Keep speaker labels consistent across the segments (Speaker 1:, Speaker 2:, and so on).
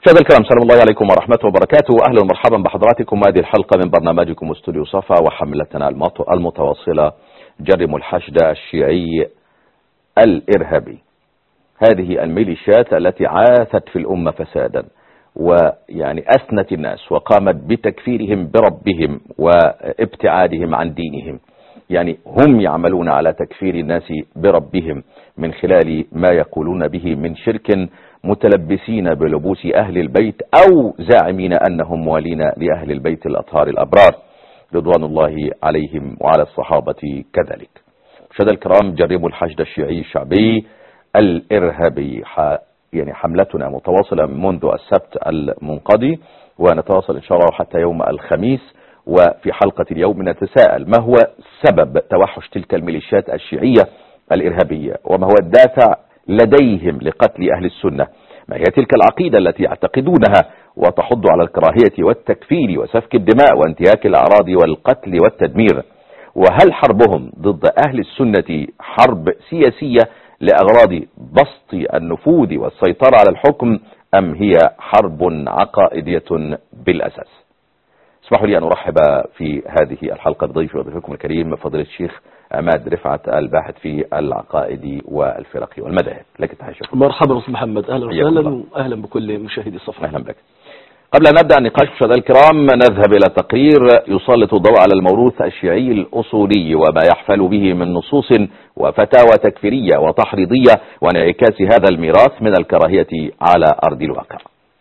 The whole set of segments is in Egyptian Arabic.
Speaker 1: مشاهدينا الكرام سلام الله عليكم ورحمة وبركاته أهلا ومرحبا بحضراتكم هذه الحلقة من برنامجكم استوديو صفا وحملتنا المتواصلة جرم الحشد الشيعي الإرهابي هذه الميليشيات التي عاثت في الأمة فسادا ويعني أثنت الناس وقامت بتكفيرهم بربهم وابتعادهم عن دينهم يعني هم يعملون على تكفير الناس بربهم من خلال ما يقولون به من شرك متلبسين بلبوس أهل البيت أو زاعمين أنهم موالين لأهل البيت الأطهار الأبرار رضوان الله عليهم وعلى الصحابة كذلك مشاهد الكرام جربوا الحشد الشيعي الشعبي الإرهابي يعني حملتنا متواصلة منذ السبت المنقضي ونتواصل إن شاء الله حتى يوم الخميس وفي حلقة اليوم نتساءل ما هو سبب توحش تلك الميليشيات الشيعية الإرهابية وما هو الدافع لديهم لقتل أهل السنة ما هي تلك العقيدة التي يعتقدونها وتحض على الكراهية والتكفير وسفك الدماء وانتهاك الأعراض والقتل والتدمير وهل حربهم ضد أهل السنة حرب سياسية لأغراض بسط النفوذ والسيطرة على الحكم أم هي حرب عقائدية بالأساس اسمحوا لي أن أرحب في هذه الحلقة بضيفي وضيفكم الكريم فضيلة الشيخ عماد رفعت الباحث في العقائد والفرق والمذاهب لك تحية
Speaker 2: مرحبا أستاذ محمد أهلا وسهلا وأهلا بكل مشاهدي الصفحة
Speaker 1: أهلا بك قبل أن نبدأ النقاش مشاهدينا الكرام نذهب إلى تقرير يسلط الضوء على الموروث الشيعي الأصولي وما يحفل به من نصوص وفتاوى تكفيرية وتحريضية وانعكاس هذا الميراث من الكراهية على أرض الواقع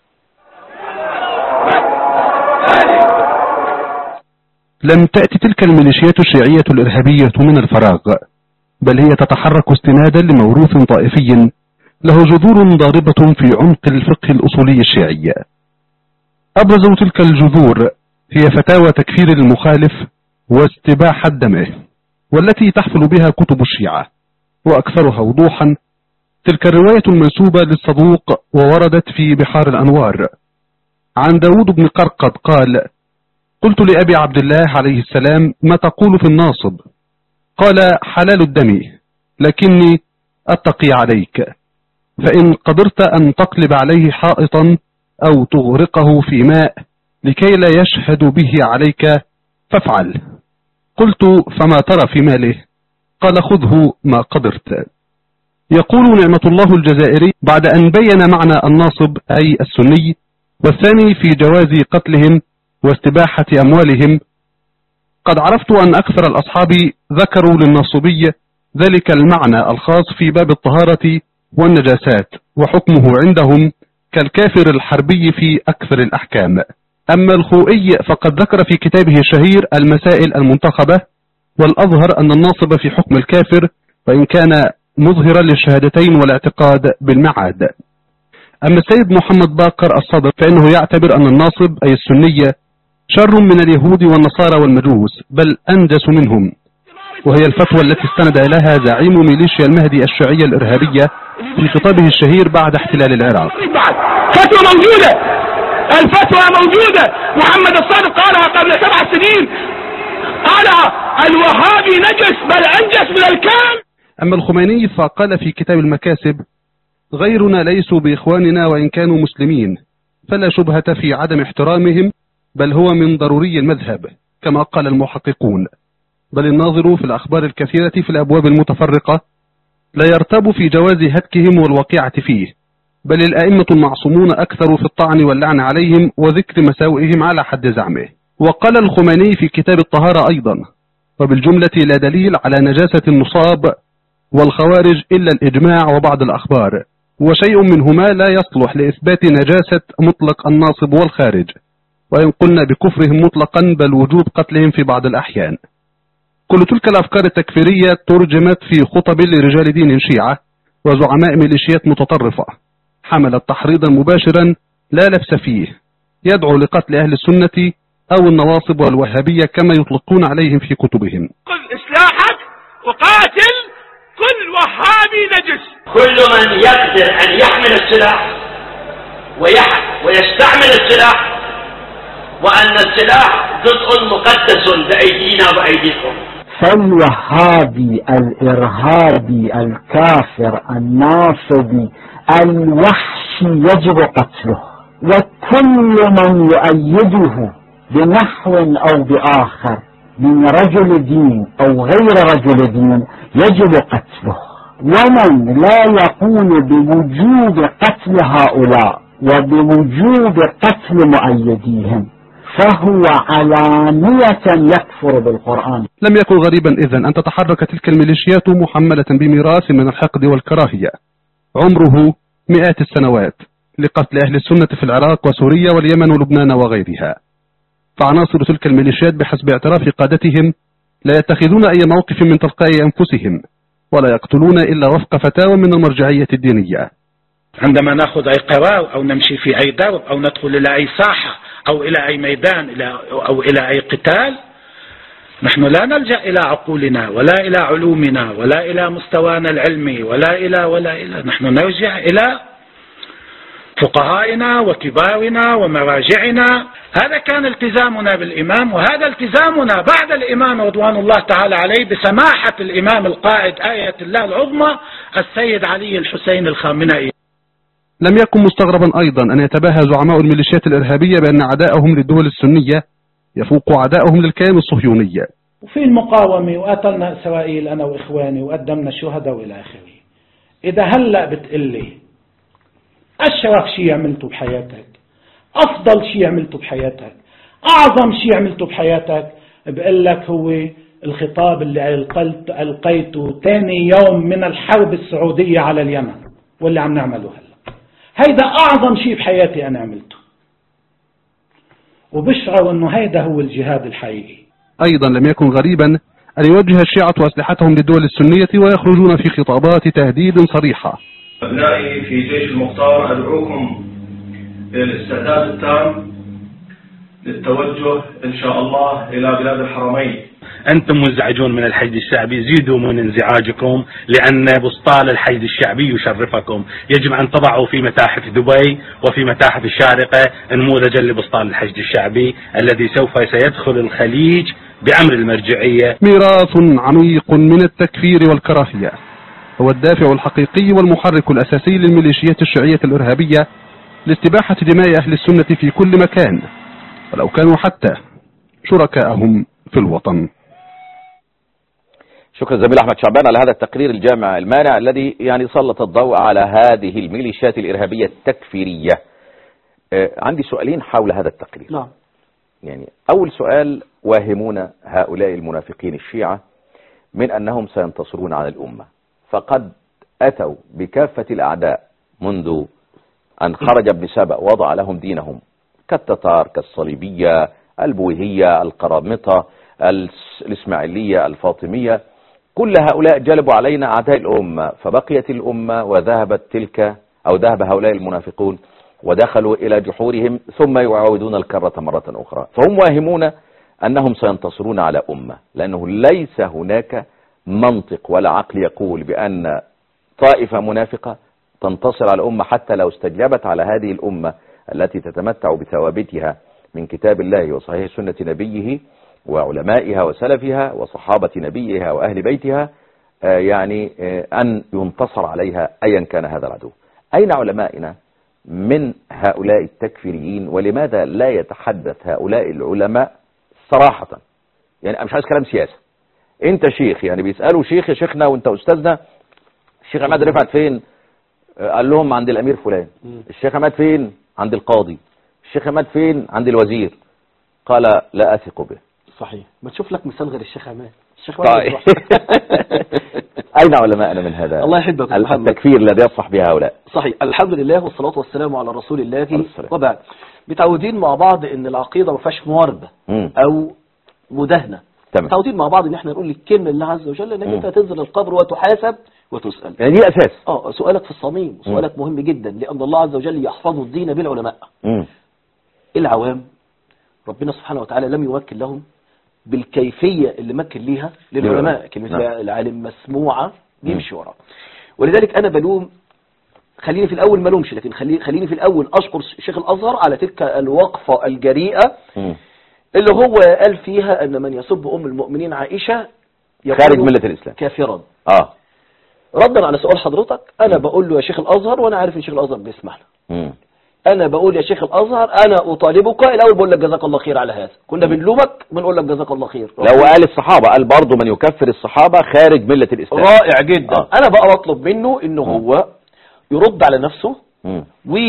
Speaker 3: لم تأتي تلك الميليشيات الشيعية الإرهابية من الفراغ بل هي تتحرك استنادا لموروث طائفي له جذور ضاربة في عمق الفقه الأصولي الشيعي أبرز تلك الجذور هي فتاوى تكفير المخالف واستباحة دمه والتي تحفل بها كتب الشيعة وأكثرها وضوحا تلك الرواية المنسوبة للصدوق ووردت في بحار الأنوار عن داود بن قرقد قال قلت لأبي عبد الله عليه السلام ما تقول في الناصب قال حلال الدم لكني أتقي عليك فإن قدرت أن تقلب عليه حائطا أو تغرقه في ماء لكي لا يشهد به عليك فافعل قلت فما ترى في ماله قال خذه ما قدرت يقول نعمة الله الجزائري بعد أن بين معنى الناصب أي السني والثاني في جواز قتلهم واستباحة أموالهم قد عرفت أن أكثر الأصحاب ذكروا للنصبي ذلك المعنى الخاص في باب الطهارة والنجاسات وحكمه عندهم كالكافر الحربي في أكثر الأحكام أما الخوئي فقد ذكر في كتابه الشهير المسائل المنتخبة والأظهر أن الناصب في حكم الكافر وإن كان مظهرا للشهادتين والاعتقاد بالمعاد أما السيد محمد باقر الصدر فإنه يعتبر أن الناصب أي السنية شر من اليهود والنصارى والمجوس بل أنجس منهم وهي الفتوى التي استند لها زعيم ميليشيا المهدي الشيعية الإرهابية في خطابه الشهير بعد احتلال العراق
Speaker 4: فتوى موجودة الفتوى موجودة محمد الصادق قالها قبل سبع سنين قال الوهابي نجس بل أنجس من الكلب
Speaker 3: أما الخميني فقال في كتاب المكاسب غيرنا ليسوا بإخواننا وإن كانوا مسلمين فلا شبهة في عدم احترامهم بل هو من ضروري المذهب كما قال المحققون بل الناظر في الأخبار الكثيرة في الأبواب المتفرقة لا يرتب في جواز هتكهم والوقيعة فيه بل الأئمة المعصومون أكثر في الطعن واللعن عليهم وذكر مساوئهم على حد زعمه وقال الخميني في كتاب الطهارة أيضا وبالجملة لا دليل على نجاسة النصاب والخوارج إلا الإجماع وبعض الأخبار وشيء منهما لا يصلح لإثبات نجاسة مطلق الناصب والخارج وإن قلنا بكفرهم مطلقا بل وجوب قتلهم في بعض الأحيان كل تلك الأفكار التكفيرية ترجمت في خطب لرجال دين شيعة وزعماء ميليشيات متطرفة حملت تحريضا مباشرا لا لبس فيه يدعو لقتل أهل السنة أو النواصب والوهابية كما يطلقون عليهم في كتبهم
Speaker 4: خذ إسلاحك وقاتل كل وهابي نجس
Speaker 5: كل من يقدر أن يحمل السلاح ويستعمل السلاح وأن السلاح جزء مقدس بأيدينا وأيديكم
Speaker 6: فالوهابي الإرهابي الكافر الناصبي الوحشي يجب قتله وكل من يؤيده بنحو أو بآخر من رجل دين أو غير رجل دين يجب قتله ومن لا يقول بوجوب قتل هؤلاء وبوجوب قتل مؤيديهم فهو علانية يكفر بالقرآن
Speaker 3: لم يكن غريبا إذا أن تتحرك تلك الميليشيات محملة بميراث من الحقد والكراهية عمره مئات السنوات لقتل أهل السنة في العراق وسوريا واليمن ولبنان وغيرها فعناصر تلك الميليشيات بحسب اعتراف قادتهم لا يتخذون أي موقف من تلقاء أنفسهم ولا يقتلون إلا وفق فتاوى من المرجعية الدينية
Speaker 7: عندما ناخذ اي قرار او نمشي في اي درب او ندخل الى اي ساحه او الى اي ميدان إلى او الى اي قتال نحن لا نلجا الى عقولنا ولا الى علومنا ولا الى مستوانا العلمي ولا الى ولا الى نحن نرجع الى فقهائنا وكبارنا ومراجعنا هذا كان التزامنا بالإمام وهذا التزامنا بعد الإمام رضوان الله تعالى عليه بسماحة الإمام القائد آية الله العظمى السيد علي الحسين الخامنئي
Speaker 3: لم يكن مستغربا أيضا أن يتباهى زعماء الميليشيات الإرهابية بأن عداءهم للدول السنية يفوق عداءهم للكيان الصهيوني
Speaker 7: وفي المقاومة وقتلنا إسرائيل أنا وإخواني وقدمنا شهداء وإلى آخره إذا هلأ بتقلي أشرف شيء عملته بحياتك أفضل شيء عملته بحياتك أعظم شيء عملته بحياتك بقول لك هو الخطاب اللي ألقيت ألقيته ثاني يوم من الحرب السعودية على اليمن واللي عم نعمله هلا هيدا أعظم شيء بحياتي أنا عملته وبشعر أنه هيدا هو الجهاد الحقيقي
Speaker 3: أيضا لم يكن غريبا أن يوجه الشيعة أسلحتهم للدول السنية ويخرجون في خطابات تهديد صريحة
Speaker 8: أبنائي في جيش المختار أدعوكم إلى الاستعداد التام للتوجه إن شاء الله إلى بلاد الحرمين
Speaker 9: أنتم منزعجون من الحشد الشعبي زيدوا من انزعاجكم لأن بسطال الحشد الشعبي يشرفكم يجب أن تضعوا في متاحف دبي وفي متاحف الشارقة نموذجا لبسطال الحشد الشعبي الذي سوف سيدخل الخليج بأمر المرجعية
Speaker 3: ميراث عميق من التكفير والكراهية هو الدافع الحقيقي والمحرك الأساسي للميليشيات الشيعية الإرهابية لاستباحة دماء أهل السنة في كل مكان ولو كانوا حتى شركاءهم في الوطن
Speaker 1: شكرا زميل احمد شعبان على هذا التقرير الجامع المانع الذي يعني سلط الضوء على هذه الميليشيات الارهابيه التكفيريه. آه، عندي سؤالين حول هذا التقرير.
Speaker 2: نعم
Speaker 1: يعني اول سؤال واهمون هؤلاء المنافقين الشيعه من انهم سينتصرون على الامه. فقد اتوا بكافه الاعداء منذ ان خرج ابن سبأ وضع لهم دينهم كالتتار كالصليبيه البويهيه القرامطه الس- الاسماعيليه الفاطميه كل هؤلاء جلبوا علينا أعداء الأمة فبقيت الأمة وذهبت تلك أو ذهب هؤلاء المنافقون ودخلوا إلى جحورهم ثم يعاودون الكرة مرة أخرى فهم واهمون أنهم سينتصرون على أمة لأنه ليس هناك منطق ولا عقل يقول بأن طائفة منافقة تنتصر على الأمة حتى لو استجلبت على هذه الأمة التي تتمتع بثوابتها من كتاب الله وصحيح سنة نبيه وعلمائها وسلفها وصحابة نبيها وأهل بيتها آه، يعني آه، أن ينتصر عليها أيا كان هذا العدو أين علمائنا من هؤلاء التكفيريين ولماذا لا يتحدث هؤلاء العلماء صراحة يعني أنا مش عايز كلام سياسة انت شيخ يعني بيسألوا شيخ يا شيخنا وانت أستاذنا الشيخ عماد رفعت فين آه، قال لهم عند الأمير فلان الشيخ عماد فين عند القاضي الشيخ عماد فين عند الوزير قال لا أثق به
Speaker 2: صحيح ما تشوف لك مثال غير الشيخ عماد الشيخ
Speaker 1: طيب
Speaker 2: عماد
Speaker 1: أين علماءنا من هذا
Speaker 2: الله يحبك يا محمد.
Speaker 1: التكفير الذي يصح به هؤلاء
Speaker 2: صحيح الحمد لله والصلاة والسلام على رسول الله
Speaker 1: السلام.
Speaker 2: وبعد متعودين مع بعض ان العقيدة ما فيهاش مواربة
Speaker 1: مم.
Speaker 2: او مداهنة
Speaker 1: تمام
Speaker 2: متعودين مع بعض ان احنا نقول الكلمة لله عز وجل انك
Speaker 1: مم.
Speaker 2: انت هتنزل القبر وتحاسب وتسأل
Speaker 1: يعني دي أساس
Speaker 2: اه سؤالك في الصميم سؤالك مهم جدا لان الله عز وجل يحفظ الدين بالعلماء
Speaker 1: مم.
Speaker 2: العوام ربنا سبحانه وتعالى لم يوكل لهم بالكيفية اللي مكن ليها للعلماء
Speaker 1: للعلماء.
Speaker 2: كلمة
Speaker 1: نعم.
Speaker 2: العالم مسموعة بيمشي وراه ولذلك أنا بلوم خليني في الأول ما لومش لكن خلي خليني في الأول أشكر شيخ الأزهر على تلك الوقفة الجريئة
Speaker 1: مم.
Speaker 2: اللي هو قال فيها أن من يسب أم المؤمنين عائشة يكون
Speaker 1: خارج ملة الإسلام
Speaker 2: كافرا
Speaker 1: اه
Speaker 2: ردا على سؤال حضرتك أنا بقول له يا شيخ الأزهر وأنا عارف إن شيخ الأزهر بيسمعنا
Speaker 1: مم.
Speaker 2: انا بقول يا شيخ الازهر انا اطالبك الاول بقول لك جزاك الله خير على هذا كنا بنلومك بنقول لك جزاك الله خير
Speaker 1: لو قال الصحابة قال برضه من يكفر الصحابة خارج ملة الإسلام
Speaker 2: رائع جدا
Speaker 1: آه.
Speaker 2: انا بقى بطلب منه انه هو يرد على نفسه
Speaker 1: مم.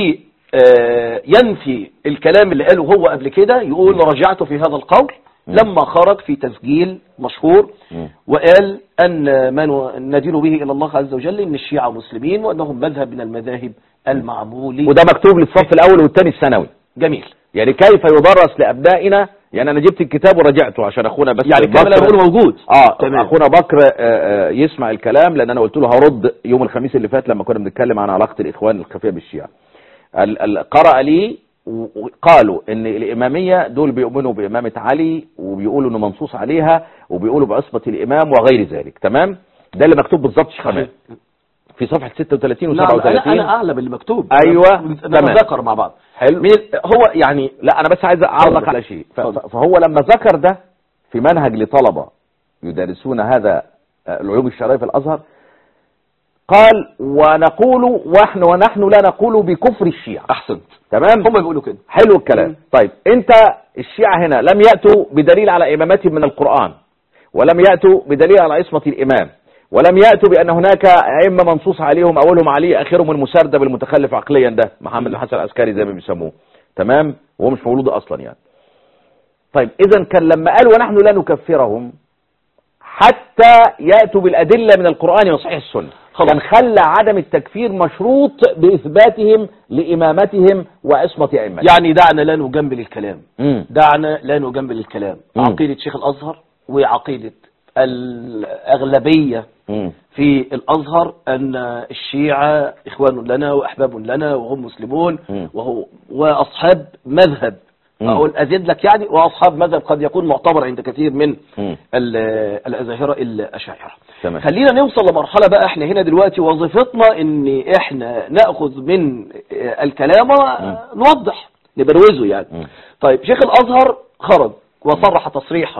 Speaker 2: وينفي الكلام اللي قاله هو قبل كده يقول رجعت في هذا القول لما خرج في تسجيل مشهور
Speaker 1: مم.
Speaker 2: وقال أن ما ندين به إلى الله عز وجل إن الشيعة مسلمين وأنهم مذهب من المذاهب المعمولي
Speaker 1: وده مكتوب للصف الأول والثاني الثانوي
Speaker 2: جميل
Speaker 1: يعني كيف يدرس لأبنائنا يعني أنا جبت الكتاب وراجعته عشان أخونا بس
Speaker 2: يعني الكلام اللي
Speaker 1: بكر-
Speaker 2: أنا بقوله موجود
Speaker 1: اه
Speaker 2: تمام.
Speaker 1: اخونا بكر آه، آه، يسمع الكلام لان انا قلت له هرد يوم الخميس اللي فات لما كنا بنتكلم عن علاقه الاخوان الخفيه بالشيعه ال- ال- قرأ لي و- وقالوا ان الاماميه دول بيؤمنوا بامامه علي وبيقولوا انه منصوص عليها وبيقولوا بعصمه الامام وغير ذلك تمام ده اللي مكتوب بالظبط شيخ حماد في صفحه 36 و
Speaker 2: نعم أنا,
Speaker 1: 37
Speaker 2: أنا أعلم اللي مكتوب
Speaker 1: أيوة،
Speaker 2: تمام
Speaker 1: تمام.
Speaker 2: ذكر مع بعض
Speaker 1: حلو
Speaker 2: من ال- هو يعني
Speaker 1: لا انا بس عايز اعلق
Speaker 2: اتفضل.
Speaker 1: على شيء ف-
Speaker 2: اتفضل.
Speaker 1: فهو لما ذكر ده في منهج لطلبة يدرسون هذا آه، العلوم الشرعية في الازهر قال ونقول ونحن ونحن لا نقول بكفر الشيعة
Speaker 2: أحسنت
Speaker 1: تمام
Speaker 2: هم بيقولوا كده
Speaker 1: حلو الكلام طيب انت الشيعة هنا لم يأتوا بدليل على امامتهم من القرآن ولم يأتوا بدليل على عصمة الامام ولم يأتوا بأن هناك أئمة منصوص عليهم أولهم علي آخرهم المسردب المتخلف عقليا ده محمد الحسن العسكري زي ما بيسموه تمام وهو مش مولود أصلا يعني طيب إذا كان لما قال ونحن لا نكفرهم حتى يأتوا بالأدلة من القرآن وصحيح السنة
Speaker 2: خلاص.
Speaker 1: كان خلى عدم التكفير مشروط بإثباتهم لإمامتهم وعصمة أئمتهم
Speaker 2: يعني دعنا لا نجمل الكلام
Speaker 1: مم.
Speaker 2: دعنا لا نجمل الكلام
Speaker 1: مم.
Speaker 2: عقيدة شيخ الأزهر وعقيدة الأغلبية
Speaker 1: مم.
Speaker 2: في الأزهر أن الشيعة إخوان لنا وأحباب لنا وهم مسلمون
Speaker 1: مم.
Speaker 2: وهو وأصحاب مذهب
Speaker 1: مم.
Speaker 2: أقول أزيد لك يعني وأصحاب مذهب قد يكون معتبر عند كثير من
Speaker 1: مم.
Speaker 2: ال- الأزاهرة الأشاعرة
Speaker 1: تمام.
Speaker 2: خلينا نوصل لمرحلة بقى احنا هنا دلوقتي وظيفتنا ان احنا نأخذ من آه، الكلام آه، نوضح نبروزه يعني
Speaker 1: مم.
Speaker 2: طيب شيخ الأزهر خرج وصرح تصريحا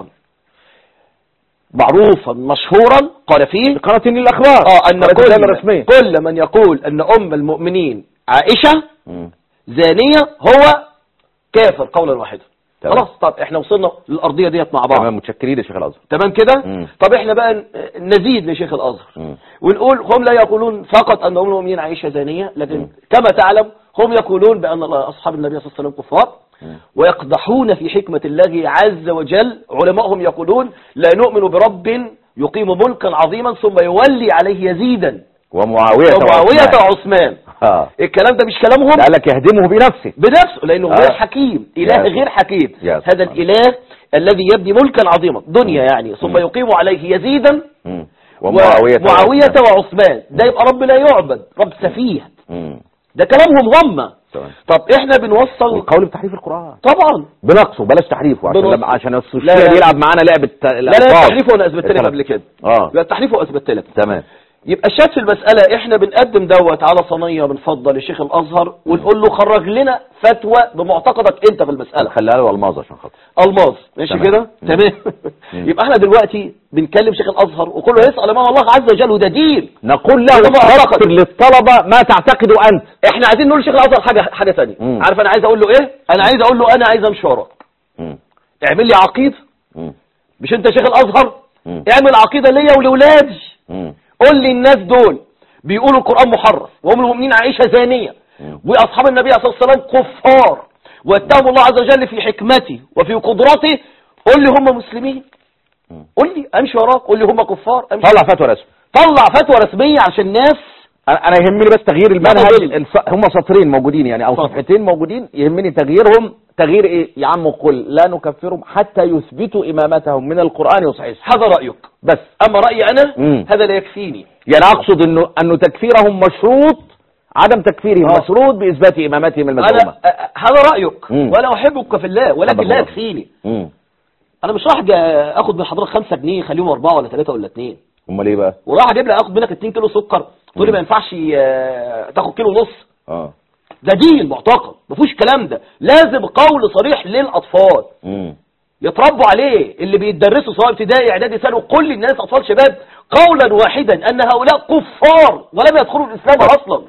Speaker 2: معروفا مشهورا قال فيه
Speaker 1: قناة النيل الأخبار
Speaker 2: اه ان
Speaker 1: قناة الدولة
Speaker 2: كل,
Speaker 1: الرسمية
Speaker 2: كل من يقول ان ام المؤمنين عائشة
Speaker 1: مم.
Speaker 2: زانية هو كافر قولا واحدا
Speaker 1: تمام.
Speaker 2: خلاص طب احنا وصلنا للأرضية ديت مع بعض
Speaker 1: تمام متشكرين يا شيخ الأزهر
Speaker 2: تمام كده
Speaker 1: مم.
Speaker 2: طب احنا بقى ن- نزيد لشيخ الازهر
Speaker 1: مم.
Speaker 2: ونقول هم لا يقولون فقط ان ام المؤمنين عائشه زانيه لكن
Speaker 1: مم.
Speaker 2: كما تعلم هم يقولون بان اصحاب النبي صلى الله عليه وسلم كفار
Speaker 1: مم.
Speaker 2: ويقدحون في حكمه الله عز وجل علماءهم يقولون لا نؤمن برب يقيم ملكا عظيما ثم يولي عليه يزيدا
Speaker 1: ومعاوية
Speaker 2: ومعاويه
Speaker 1: وعثمان.
Speaker 2: وعثمان
Speaker 1: اه
Speaker 2: الكلام ده مش كلامهم
Speaker 1: قال لك يهدمه بنفسه
Speaker 2: بنفسه لانه
Speaker 1: آه.
Speaker 2: غير حكيم اله
Speaker 1: يا
Speaker 2: غير حكيم
Speaker 1: يا
Speaker 2: هذا
Speaker 1: سبحان
Speaker 2: الاله الذي يبني ملكا عظيما دنيا يعني ثم
Speaker 1: مم.
Speaker 2: يقيم عليه يزيدا
Speaker 1: مم. ومعاوية
Speaker 2: ومعاوية وعثمان ده يبقى رب لا يعبد رب سفيه
Speaker 1: مم.
Speaker 2: ده كلامهم هم
Speaker 1: تمام.
Speaker 2: طب احنا بنوصل
Speaker 1: والقول بتحريف القرآن
Speaker 2: طبعا
Speaker 1: بنقصه بلاش تحريفه عشان
Speaker 2: بنقصه.
Speaker 1: لما عشان
Speaker 2: لا،
Speaker 1: السوشيال
Speaker 2: لا.
Speaker 1: يلعب معانا لعبة
Speaker 2: لا لا
Speaker 1: الألفاظ.
Speaker 2: التحريف وانا اثبت لك قبل كده
Speaker 1: اه
Speaker 2: لا التحريف واثبت لك
Speaker 1: تمام
Speaker 2: يبقى الشاهد في المسألة احنا بنقدم دوت على صينية بنفضل لشيخ الازهر ونقول له خرج لنا فتوى بمعتقدك انت في المسألة
Speaker 1: خليها له الماظ عشان خاطر
Speaker 2: الماظ ماشي
Speaker 1: تمام.
Speaker 2: كده
Speaker 1: مم.
Speaker 2: تمام
Speaker 1: مم.
Speaker 2: يبقى احنا دلوقتي بنكلم شيخ الازهر وكله يسأل امام الله عز وجل وده دين
Speaker 1: نقول له
Speaker 2: ده معتقد.
Speaker 1: فسر للطلبة ما تعتقد أنت
Speaker 2: احنا عايزين نقول لشيخ الازهر حاجة حاجة ثانيه
Speaker 1: مم.
Speaker 2: عارف انا عايز اقول له ايه انا عايز اقول له انا عايز امشي وراك
Speaker 1: مم.
Speaker 2: اعمل لي عقيدة
Speaker 1: مم.
Speaker 2: مش انت شيخ الازهر
Speaker 1: مم.
Speaker 2: اعمل عقيدة ليا ولولادي
Speaker 1: مم.
Speaker 2: قول لي الناس دول بيقولوا القرآن محرف وهم المؤمنين عائشة زانية
Speaker 1: مم.
Speaker 2: واصحاب النبي صلى الله عليه وسلم كفار واتهموا الله عز وجل في حكمته وفي قدرته قول لي هم مسلمين
Speaker 1: مم.
Speaker 2: قول لي امشي وراك قول لي هم كفار امشي
Speaker 1: طلع فتوى رسمي
Speaker 2: طلع فتوى رسمية عشان الناس
Speaker 1: انا أنا يهمني بس تغيير المنهج
Speaker 2: اتفضل.
Speaker 1: الص- هم سطرين موجودين يعني او
Speaker 2: اتفضل.
Speaker 1: صفحتين موجودين يهمني تغييرهم تغيير ايه يا عم قل لا نكفرهم حتى يثبتوا امامتهم من القران وصحيح
Speaker 2: هذا رأيك
Speaker 1: بس
Speaker 2: اما رأيي انا
Speaker 1: مم.
Speaker 2: هذا لا يكفيني
Speaker 1: يعني اقصد انه انه تكفيرهم مشروط عدم تكفيرهم
Speaker 2: آه.
Speaker 1: مشروط باثبات امامتهم المزعومه
Speaker 2: انا أ- أ- هذا رأيك
Speaker 1: مم.
Speaker 2: وانا احبك في الله ولكن
Speaker 1: أحبك
Speaker 2: لا
Speaker 1: الله.
Speaker 2: يكفيني
Speaker 1: امم
Speaker 2: انا مش راح جا- اخد من حضرتك 5 جنيه خليهم اربعه ولا ثلاثه ولا اثنين
Speaker 1: امال ايه بقى
Speaker 2: وراح اجيب لك اخد منك 2 كيلو سكر تقول لي
Speaker 1: مم.
Speaker 2: ما ينفعش آه، تاخد كيلو ونص
Speaker 1: اه
Speaker 2: ده دين معتقد ما فيهوش الكلام ده لازم قول صريح للاطفال
Speaker 1: امم
Speaker 2: يتربوا عليه اللي بيدرسوا سواء ابتدائي اعدادي ثانوي كل الناس اطفال شباب قولا واحدا ان هؤلاء كفار ولم يدخلوا الاسلام اصلا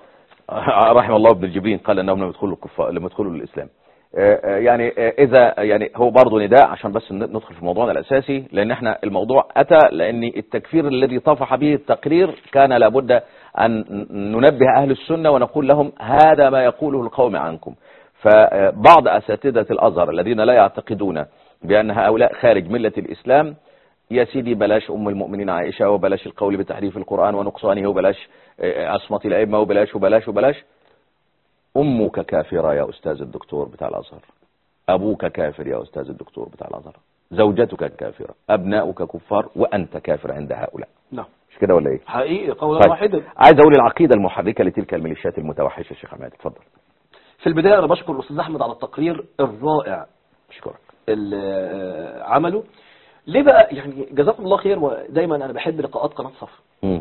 Speaker 1: رحم الله ابن الجبين قال انهم لم يدخلوا الكفار لم يدخلوا الاسلام آه، آه، يعني آه، اذا يعني هو برضه نداء عشان بس ن- ندخل في موضوعنا الاساسي لان احنا الموضوع اتى لان التكفير الذي طفح به التقرير كان لابد ان ننبه اهل السنه ونقول لهم هذا ما يقوله القوم عنكم فبعض اساتذه الازهر الذين لا يعتقدون بان هؤلاء خارج مله الاسلام يا سيدي بلاش ام المؤمنين عائشه وبلاش القول بتحريف القران ونقصانه وبلاش آه، عصمه الائمه وبلاش وبلاش وبلاش امك كافره يا استاذ الدكتور بتاع الازهر ابوك كافر يا استاذ الدكتور بتاع الازهر زوجتك كافره ابناؤك كفار وانت كافر عند هؤلاء
Speaker 2: نعم
Speaker 1: مش كده ولا ايه
Speaker 2: حقيقي قولا
Speaker 1: طيب.
Speaker 2: واحدا
Speaker 1: عايز اقول العقيده المحركه لتلك الميليشيات المتوحشه الشيخ عماد اتفضل
Speaker 2: في البداية أنا بشكر الأستاذ أحمد على التقرير الرائع
Speaker 1: اشكرك
Speaker 2: اللي آه، عمله ليه بقى يعني جزاكم الله خير ودايما أنا بحب لقاءات قناة صفا
Speaker 1: مم.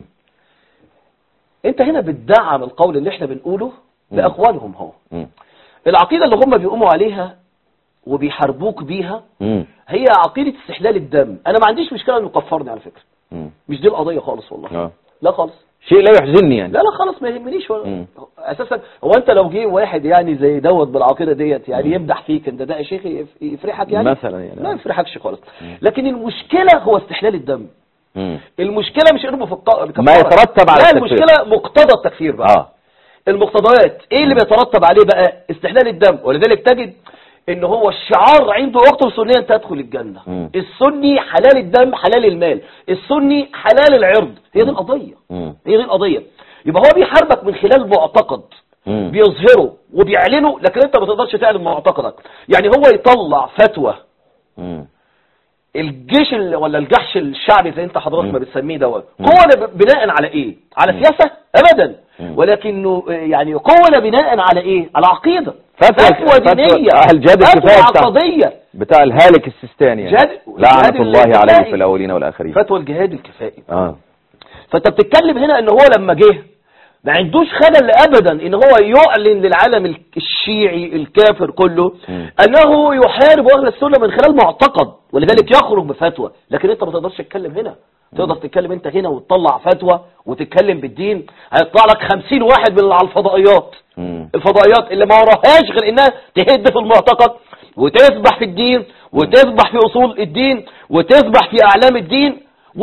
Speaker 2: أنت هنا بتدعم القول اللي احنا بنقوله
Speaker 1: مم.
Speaker 2: بأقوالهم هو
Speaker 1: مم.
Speaker 2: العقيدة اللي هم بيقوموا عليها وبيحاربوك بيها
Speaker 1: مم.
Speaker 2: هي عقيدة استحلال الدم أنا ما عنديش مشكلة إنه يكفرني على فكرة
Speaker 1: مم.
Speaker 2: مش دي القضية خالص والله
Speaker 1: اه
Speaker 2: لا خالص
Speaker 1: شيء لا يحزنني يعني
Speaker 2: لا لا خالص ما يهمنيش ولا-
Speaker 1: مم.
Speaker 2: اساسا هو انت لو جه واحد يعني زي دوت بالعقيده ديت يعني يمدح فيك انت ده يا شيخ يف- يفرحك يعني
Speaker 1: مثلا يعني.
Speaker 2: لا يفرحكش خالص لكن المشكله هو استحلال الدم
Speaker 1: مم.
Speaker 2: المشكله مش انه بفق- بكفارة.
Speaker 1: ما يترتب على
Speaker 2: لا
Speaker 1: التكفير.
Speaker 2: المشكله مقتضى التكفير بقى
Speaker 1: اه
Speaker 2: المقتضيات ايه اللي بيترتب عليه بقى استحلال الدم ولذلك تجد ان هو الشعار عنده وقت السنيه انت تدخل الجنه
Speaker 1: مم.
Speaker 2: السني حلال الدم حلال المال السني حلال العرض هي دي القضيه
Speaker 1: مم.
Speaker 2: هي دي القضيه يبقى هو بيحاربك من خلال معتقد
Speaker 1: مم.
Speaker 2: بيظهره وبيعلنه لكن انت ما تقدرش تعلن معتقدك يعني هو يطلع فتوى
Speaker 1: مم.
Speaker 2: الجيش ال- ولا الجحش الشعبي زي انت حضرتك
Speaker 1: مم.
Speaker 2: ما بتسميه دوت
Speaker 1: مم.
Speaker 2: قوة بناء على ايه على سياسة ابدا
Speaker 1: مم.
Speaker 2: ولكنه آه، يعني قوة بناء على ايه على عقيدة
Speaker 1: فتوى-
Speaker 2: فتوى
Speaker 1: فتوى-
Speaker 2: دينية
Speaker 1: آه، الجهاد
Speaker 2: فتوى
Speaker 1: الكفاية بتاع-
Speaker 2: عقدية
Speaker 1: بتاع الهالك السيستاني يعني.
Speaker 2: جهاد-
Speaker 1: لعنة
Speaker 2: جهاد
Speaker 1: الله عليه
Speaker 2: الكفائي.
Speaker 1: في الاولين والاخرين
Speaker 2: فتوى الجهاد الكفائي
Speaker 1: اه
Speaker 2: فانت بتتكلم هنا ان هو لما جه ما عندوش خلل ابدا ان هو يعلن للعالم ال- الشيعي الكافر كله
Speaker 1: مم.
Speaker 2: انه يحارب اهل السنه من خلال معتقد ولذلك يخرج بفتوى لكن انت ما تقدرش تتكلم هنا تقدر تتكلم انت هنا وتطلع فتوى وتتكلم بالدين هيطلع لك خمسين واحد من على الفضائيات
Speaker 1: مم.
Speaker 2: الفضائيات اللي ما وراهاش غير انها تهد في المعتقد وتسبح في الدين وتسبح في اصول الدين وتسبح في اعلام الدين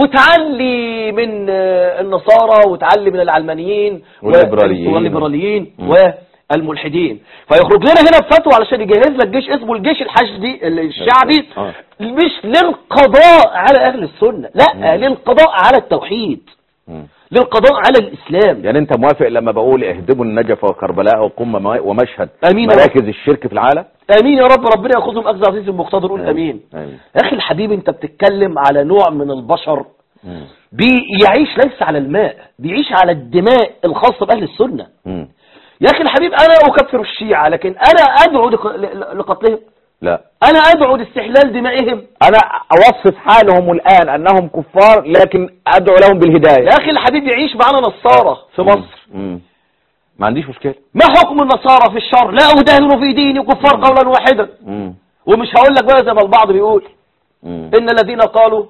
Speaker 2: وتعلي من آه، النصارى وتعلي من العلمانيين و-
Speaker 1: والليبراليين.
Speaker 2: والليبراليين
Speaker 1: مم.
Speaker 2: والملحدين فيخرج لنا هنا بفتوى علشان يجهز لك جيش اسمه الجيش الحشدي الشعبي
Speaker 1: آه.
Speaker 2: مش للقضاء على اهل السنه لا
Speaker 1: مم.
Speaker 2: للقضاء على التوحيد
Speaker 1: مم.
Speaker 2: للقضاء على الاسلام
Speaker 1: يعني انت موافق لما بقول اهدموا النجف وكربلاء وقم ومشهد
Speaker 2: امين يا رب.
Speaker 1: مراكز الشرك في العالم
Speaker 2: امين يا رب ربنا ياخذهم اخذ عزيز مقتدر قول امين
Speaker 1: امين
Speaker 2: يا اخي الحبيب انت بتتكلم على نوع من البشر
Speaker 1: مم.
Speaker 2: بيعيش ليس على الماء بيعيش على الدماء الخاصة بأهل السنة
Speaker 1: مم.
Speaker 2: يا أخي الحبيب أنا أكفر الشيعة لكن أنا أدعو لق- ل- لقتلهم
Speaker 1: لا
Speaker 2: أنا أدعو لاستحلال دمائهم
Speaker 1: انا اوصف حالهم الان انهم كفار لكن ادعو لهم بالهدايه
Speaker 2: يا أخي الحبيب يعيش معنا نصارى في مصر
Speaker 1: مم. ما عنديش مشكله
Speaker 2: ما حكم النصارى في الشر لا أداهن في ديني كفار قولا واحدا
Speaker 1: مم.
Speaker 2: ومش هقول لك بقى زي ما البعض بيقول
Speaker 1: مم.
Speaker 2: إن الذين قالوا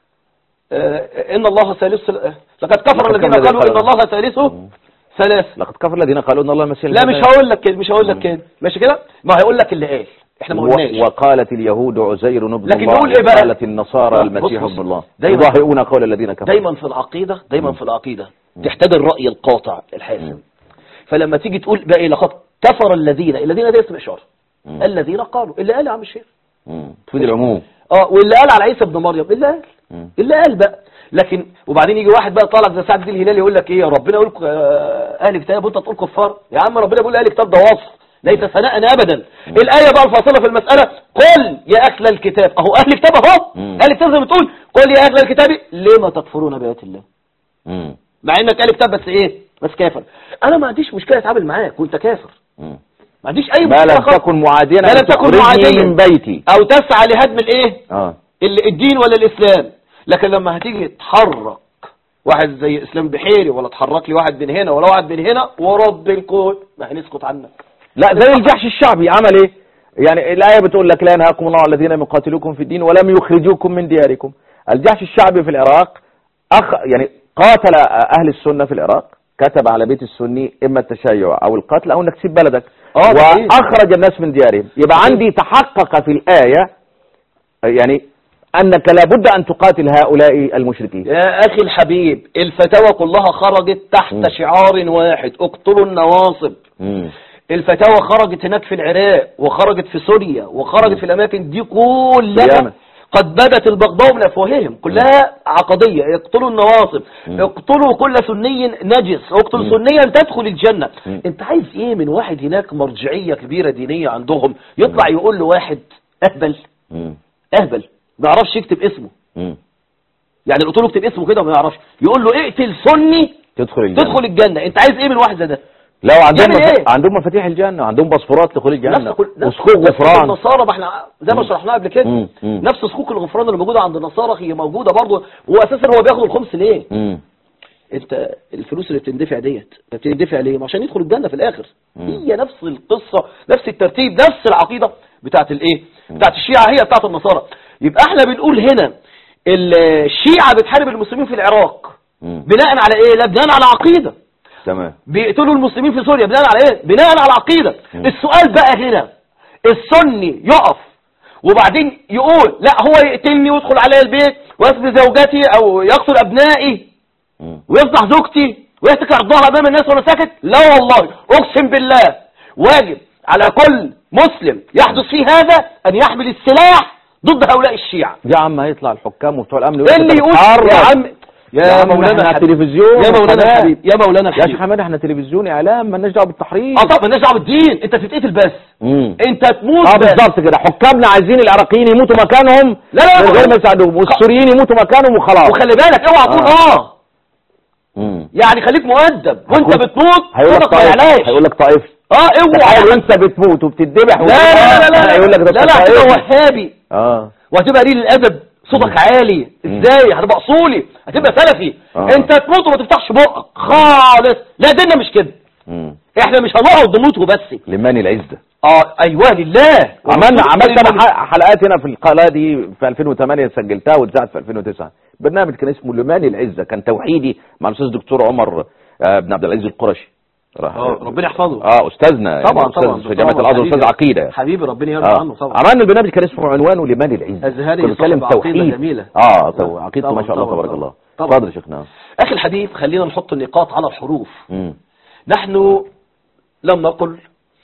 Speaker 2: آه، إن الله ثالث لقد كفر
Speaker 1: لقد
Speaker 2: الذين
Speaker 1: كفر
Speaker 2: قالوا إن
Speaker 1: الذين
Speaker 2: الله ثالثه ثلاثة
Speaker 1: لقد كفر الذين قالوا ان الله المسيح
Speaker 2: لا
Speaker 1: ابن
Speaker 2: مش
Speaker 1: الله.
Speaker 2: هقول لك كده مش هقول لك كده ماشي كده ما هيقول لك اللي قال احنا ما
Speaker 1: و-
Speaker 2: قلناش
Speaker 1: وقالت اليهود عزير ابن
Speaker 2: لكن
Speaker 1: الله
Speaker 2: نقول إيه بقى؟
Speaker 1: وقالت النصارى
Speaker 2: بص-
Speaker 1: المسيح
Speaker 2: بص.
Speaker 1: ابن الله
Speaker 2: دايما-
Speaker 1: يضاهئون قول الذين كفروا
Speaker 2: دايما في العقيدة دايما في العقيدة تحتاج الرأي القاطع الحاسم فلما تيجي تقول بقى إيه لقد كفر الذين الذين ده اسم إشارة
Speaker 1: مم.
Speaker 2: الذين قالوا اللي قال يا عم الشيخ
Speaker 1: مم. تفيد العموم
Speaker 2: اه واللي قال على عيسى ابن مريم اللي قال
Speaker 1: مم.
Speaker 2: اللي قال بقى لكن وبعدين يجي واحد بقى طالع زي سعد الدين الهلالي يقول لك ايه يا ربنا يقول آه، اهل كتاب وانت تقول كفار يا عم ربنا بيقول اهل كتاب ده وصف ليس ثناء ابدا الايه بقى الفاصله في المساله قل يا اهل الكتاب اهو اهل الكتاب اهو
Speaker 1: مم.
Speaker 2: اهل الكتاب زي ما بتقول قل يا اهل الكتاب لما تكفرون بايات الله
Speaker 1: مم.
Speaker 2: مع انك اهل كتاب بس ايه بس كافر انا ما عنديش مشكله اتعامل معاك وانت كافر
Speaker 1: مم.
Speaker 2: ما عنديش اي
Speaker 1: ما
Speaker 2: مشكله
Speaker 1: لم
Speaker 2: خالص.
Speaker 1: تكن معاديا
Speaker 2: ما لم تكن معاديا.
Speaker 1: من بيتي
Speaker 2: او تسعى لهدم الايه
Speaker 1: اه
Speaker 2: ال- الدين ولا الاسلام لكن لما هتيجي تحرك واحد زي اسلام بحيري ولا تحرك لي واحد من هنا ولا واحد من هنا ورب الكون ما هنسكت عنك
Speaker 1: لا زي الجحش الشعبي عمل ايه يعني الآية بتقول لك لا ينهاكم الله عن الذين لم يقاتلوكم في الدين ولم يخرجوكم من دياركم الجحش الشعبي في العراق أخ يعني قاتل أهل السنة في العراق كتب على بيت السني اما التشيع او القتل او انك تسيب بلدك
Speaker 2: اه ده حقيقي.
Speaker 1: واخرج الناس من ديارهم يبقى
Speaker 2: صحيح.
Speaker 1: عندي تحقق في الايه يعني انك لابد ان تقاتل هؤلاء المشركين
Speaker 2: يا أخي الحبيب الفتاوى كلها خرجت تحت
Speaker 1: مم.
Speaker 2: شعار واحد اقتلوا النواصب
Speaker 1: مم.
Speaker 2: الفتاوى خرجت هناك في العراق وخرجت في سوريا وخرجت في الأماكن دي
Speaker 1: اليمن.
Speaker 2: كلها قد بدت البغضاء من أفواههم كلها عقدية اقتلوا النواصب
Speaker 1: مم.
Speaker 2: اقتلوا كل سني نجس اقتل
Speaker 1: مم.
Speaker 2: سنيا تدخل الجنة
Speaker 1: مم.
Speaker 2: انت عايز ايه من واحد هناك مرجعية كبيرة دينية عندهم يطلع يقول له واحد اهبل
Speaker 1: مم.
Speaker 2: اهبل ما يعرفش يكتب اسمه
Speaker 1: مم.
Speaker 2: يعني قلت له اكتب اسمه كده وما يعرفش يقول له اقتل سني
Speaker 1: تدخل الجنة
Speaker 2: تدخل الجنة انت عايز ايه من واحد زي ده
Speaker 1: لو عندهم
Speaker 2: يعمل
Speaker 1: مف...
Speaker 2: إيه؟
Speaker 1: عندهم مفاتيح الجنة عندهم باسبورات لدخول الجنة
Speaker 2: نفس كل نفس
Speaker 1: وسكوك
Speaker 2: نفس
Speaker 1: غفران
Speaker 2: النصارى ما احنا زي ما
Speaker 1: مم.
Speaker 2: شرحناها قبل كده
Speaker 1: مم. مم.
Speaker 2: نفس سكوك الغفران اللي موجوده عند النصارى هي موجوده برضه هو اساسا هو بياخد الخمس ليه
Speaker 1: مم.
Speaker 2: انت الفلوس اللي بتندفع ديت بتندفع ليه ما عشان يدخل الجنه في الاخر
Speaker 1: مم.
Speaker 2: هي نفس القصه نفس الترتيب نفس العقيده بتاعت الايه بتاعت الشيعه هي بتاعت النصارى يبقى احنا بنقول هنا الشيعه بتحارب المسلمين في العراق
Speaker 1: مم.
Speaker 2: بناء على ايه لا بناء على عقيده
Speaker 1: تمام
Speaker 2: بيقتلوا المسلمين في سوريا بناء على ايه بناء على عقيدة
Speaker 1: مم.
Speaker 2: السؤال بقى هنا السني يقف وبعدين يقول لا هو يقتلني ويدخل علي البيت ويسبي زوجتي او يقتل ابنائي
Speaker 1: مم.
Speaker 2: ويفضح زوجتي ويهتك عرضها امام الناس وانا ساكت لا والله اقسم بالله واجب على كل مسلم يحدث فيه هذا ان يحمل السلاح ضد هؤلاء الشيعة
Speaker 1: يا عم هيطلع الحكام وبتوع الامن
Speaker 2: اللي يقول يا عم
Speaker 1: يا
Speaker 2: يا
Speaker 1: عم
Speaker 2: مولانا
Speaker 1: احنا
Speaker 2: الحبيب.
Speaker 1: تلفزيون
Speaker 2: يا مولانا
Speaker 1: وقناة.
Speaker 2: الحبيب يا مولانا
Speaker 1: يا
Speaker 2: الحبيب
Speaker 1: شيخ حماد احنا تلفزيون اعلام مالناش دعوه بالتحريض
Speaker 2: اه طب مالناش دعوه بالدين انت تتقتل بس
Speaker 1: مم.
Speaker 2: انت تموت
Speaker 1: اه
Speaker 2: بس
Speaker 1: بالظبط كده حكامنا عايزين العراقيين يموتوا مكانهم
Speaker 2: لا لا
Speaker 1: من غير
Speaker 2: لا
Speaker 1: ما يساعدوهم والسوريين يموتوا مكانهم وخلاص
Speaker 2: وخلي بالك اوعى تقول
Speaker 1: آه.
Speaker 2: اه
Speaker 1: مم.
Speaker 2: يعني خليك مؤدب وانت
Speaker 1: هتقول-
Speaker 2: بتموت
Speaker 1: هيقول لك
Speaker 2: صوتك ما
Speaker 1: طائف
Speaker 2: يعلاش
Speaker 1: هيقول لك طائف
Speaker 2: اه اوعى
Speaker 1: تخيل وانت بتموت وبتدبح
Speaker 2: لا لا لا لا لا
Speaker 1: هيقول لك ده
Speaker 2: لا لا هتبقى
Speaker 1: طائفي.
Speaker 2: وهابي
Speaker 1: اه
Speaker 2: وهتبقى قليل الادب صوتك عالي
Speaker 1: مم.
Speaker 2: ازاي هتبقى اصولي هتبقى سلفي
Speaker 1: آه.
Speaker 2: انت تموت وما تفتحش بقك خالص لا ديننا مش كده
Speaker 1: مم.
Speaker 2: احنا مش هنقعد نموت وبس
Speaker 1: لمن العزه
Speaker 2: اه ايوه لله
Speaker 1: عملنا عملت انا
Speaker 2: ح...
Speaker 1: ح- حلقات هنا في القناه دي في 2008 سجلتها واتذاعت في 2009 برنامج كان اسمه لمان العزه كان توحيدي مع الاستاذ دكتور عمر آه، بن عبد العزيز القرشي راح-
Speaker 2: اه ربنا يحفظه
Speaker 1: اه استاذنا يعني
Speaker 2: طبعا
Speaker 1: أستاذ
Speaker 2: طبعا
Speaker 1: في جامعه
Speaker 2: طبعاً.
Speaker 1: الازهر
Speaker 2: حبيبي.
Speaker 1: استاذ عقيده
Speaker 2: حبيبي ربنا يرضى
Speaker 1: اه
Speaker 2: عنه طبعا
Speaker 1: عملنا البرنامج كان اسمه عنوانه لمان العزه
Speaker 2: أزهري
Speaker 1: كنا بنتكلم
Speaker 2: صاحب عقيدة
Speaker 1: توحيد
Speaker 2: جميلة.
Speaker 1: اه تو- عقيدته
Speaker 2: طبعاً،
Speaker 1: ما شاء الله
Speaker 2: طبعاً،
Speaker 1: تبارك
Speaker 2: طبعاً.
Speaker 1: الله
Speaker 2: طبعاً.
Speaker 1: اتفضل يا شيخنا
Speaker 2: اخي الحبيب خلينا نحط النقاط على الحروف
Speaker 1: مم.
Speaker 2: نحن لم نقل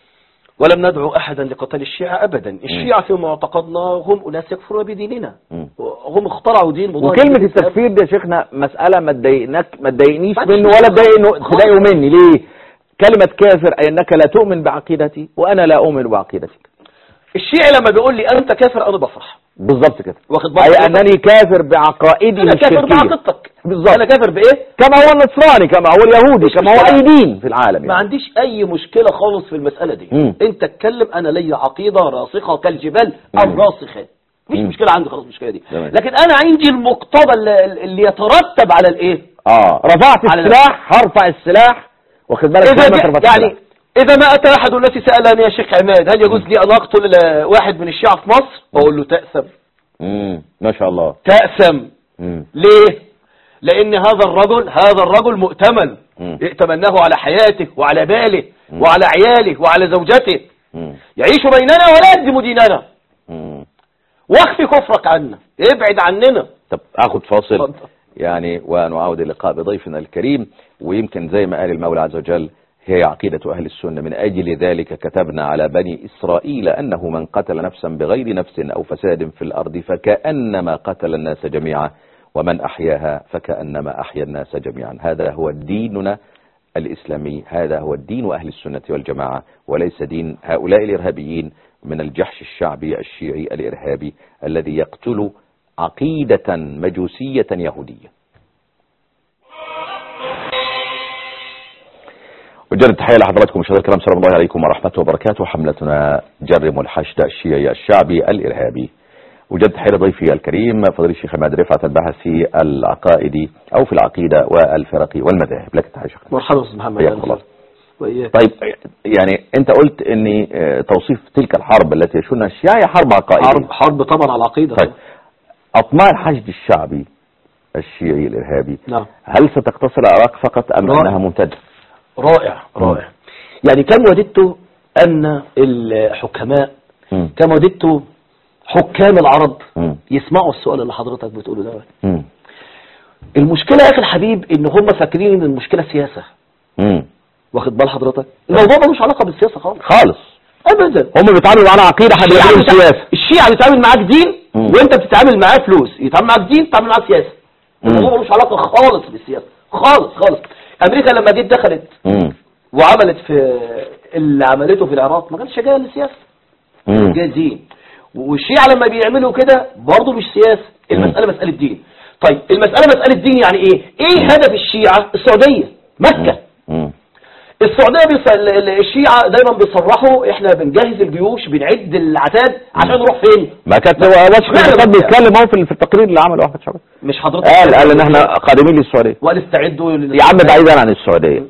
Speaker 2: ولم ندعو أحدا لقتال الشيعة أبدا الشيعة في معتقدنا هم أناس يكفرون بديننا
Speaker 1: مم.
Speaker 2: هم اخترعوا دين مضاد
Speaker 1: وكلمة
Speaker 2: للإسلام.
Speaker 1: التكفير دي يا شيخنا مسألة ما تضايقناك ما تضايقنيش
Speaker 2: ما
Speaker 1: منه
Speaker 2: تضايقنيش.
Speaker 1: ولا تضايقه
Speaker 2: خالص.
Speaker 1: تضايقه مني ليه؟ كلمة كافر أي أنك لا تؤمن بعقيدتي وأنا لا أؤمن بعقيدتك
Speaker 2: الشيعي لما بيقول لي أنت كافر أنا بفرح
Speaker 1: بالظبط كده
Speaker 2: واخد
Speaker 1: أي
Speaker 2: بالك
Speaker 1: أنني كافر بعقائده
Speaker 2: أنا كافر
Speaker 1: الشركية
Speaker 2: بعقيدتك
Speaker 1: بالظبط.
Speaker 2: أنا كافر بإيه
Speaker 1: كما هو النصراني كما هو اليهودي
Speaker 2: مش
Speaker 1: كما هو
Speaker 2: مشكلة.
Speaker 1: أي دين في العالم
Speaker 2: ما
Speaker 1: يعني.
Speaker 2: عنديش أي مشكلة خالص في المسألة دي
Speaker 1: مم.
Speaker 2: أنت اتكلم أنا لي عقيدة راسخة كالجبال
Speaker 1: مم.
Speaker 2: الراسخة مش
Speaker 1: مم.
Speaker 2: مشكلة عندي خلاص المشكلة دي
Speaker 1: تمام.
Speaker 2: لكن أنا عندي المقتضى اللي, اللي يترتب على الإيه
Speaker 1: اه رفعت
Speaker 2: على
Speaker 1: السلاح هرفع السلاح واخد بالك
Speaker 2: إذا
Speaker 1: كلمة
Speaker 2: جاء-
Speaker 1: رفعت
Speaker 2: يعني
Speaker 1: السلاح.
Speaker 2: إذا ما أتى أحد التي سألني يا شيخ عماد هل يجوز لي أن أقتل آه، واحد من الشيعة في مصر أقول له تأسم
Speaker 1: مم. ما شاء الله
Speaker 2: تأسم
Speaker 1: مم.
Speaker 2: ليه لأن هذا الرجل هذا الرجل مؤتمن
Speaker 1: مم.
Speaker 2: ائتمناه على حياته وعلى باله
Speaker 1: مم.
Speaker 2: وعلى عياله وعلى زوجته
Speaker 1: مم.
Speaker 2: يعيش بيننا ولا يهدم ديننا
Speaker 1: مم.
Speaker 2: واخفي كفرك عنا ابعد عننا
Speaker 1: طب اخد فاصل
Speaker 2: اتفضل.
Speaker 1: يعني ونعاود اللقاء بضيفنا الكريم ويمكن زي ما قال المولى عز وجل هي عقيدة أهل السنة من أجل ذلك كتبنا على بني إسرائيل أنه من قتل نفسا بغير نفس أو فساد في الأرض فكأنما قتل الناس جميعا ومن أحياها فكأنما أحيا الناس جميعا هذا هو ديننا الإسلامي هذا هو الدين أهل السنة والجماعة وليس دين هؤلاء الإرهابيين من الجحش الشعبي الشيعي الإرهابي الذي يقتل عقيدة مجوسية يهودية وجدت تحية لحضراتكم مشاهدينا الكرام سلام الله عليكم ورحمة وبركاته حملتنا جرم الحشد الشيعي الشعبي الإرهابي وجدت تحية لضيفي الكريم فضيل الشيخ عماد رفعت البحث في العقائد أو في العقيدة والفرق والمذاهب لك تحية شيخ
Speaker 2: مرحبا استاذ محمد
Speaker 1: حياك الله.
Speaker 2: وإياك.
Speaker 1: طيب يعني انت قلت ان آه، توصيف تلك الحرب التي يشونها الشيعة هي حرب عقائدية
Speaker 2: حرب حرب طبعا على العقيدة
Speaker 1: طيب اطماع الحشد الشعبي الشيعي الإرهابي
Speaker 2: نعم
Speaker 1: هل ستقتصر العراق فقط أم
Speaker 2: رائع.
Speaker 1: أنها ممتدة
Speaker 2: رائع رائع يعني كم وددت أن الحكماء
Speaker 1: مم.
Speaker 2: كم وددت حكام العرب
Speaker 1: مم.
Speaker 2: يسمعوا السؤال اللي حضرتك بتقوله ده
Speaker 1: مم.
Speaker 2: المشكلة يا أخي الحبيب إن هم فاكرين إن المشكلة سياسة
Speaker 1: مم.
Speaker 2: واخد بال حضرتك الموضوع ملوش علاقة بالسياسة خالص
Speaker 1: خالص
Speaker 2: أبدا
Speaker 1: هم بيتعاملوا معانا عقيدة احنا
Speaker 2: الشيعة
Speaker 1: بيتعاملوا
Speaker 2: بتاع-
Speaker 1: سياسة
Speaker 2: الشيعة بيتعامل معاك دين
Speaker 1: مم.
Speaker 2: وانت بتتعامل معاه فلوس يتعامل معاك دين تتعامل معاه سياسة
Speaker 1: مم.
Speaker 2: الموضوع ملوش علاقة خالص بالسياسة خالص خالص امريكا لما جيت دخلت
Speaker 1: مم.
Speaker 2: وعملت في اللي عملته في العراق ما كانتش جايه للسياسة
Speaker 1: مم.
Speaker 2: جايه دين والشيعة لما بيعملوا كده برضه مش سياسة المسألة مسألة دين طيب المسألة مسألة دين يعني ايه ايه هدف الشيعة السعودية مكة
Speaker 1: مم.
Speaker 2: السعودية بيص... ال- ال- الشيعة دايما بيصرحوا احنا بنجهز الجيوش بنعد العتاد عشان نروح فين
Speaker 1: ما كانت هو بس
Speaker 2: اشمعنى
Speaker 1: كان
Speaker 2: بس
Speaker 1: بيتكلم اهو في في التقرير اللي عمله احمد شعبان
Speaker 2: مش حضرتك
Speaker 1: قال قال ان احنا قادمين للسعوديه
Speaker 2: وقال استعدوا لل-
Speaker 1: يا عم بعيدا عن السعوديه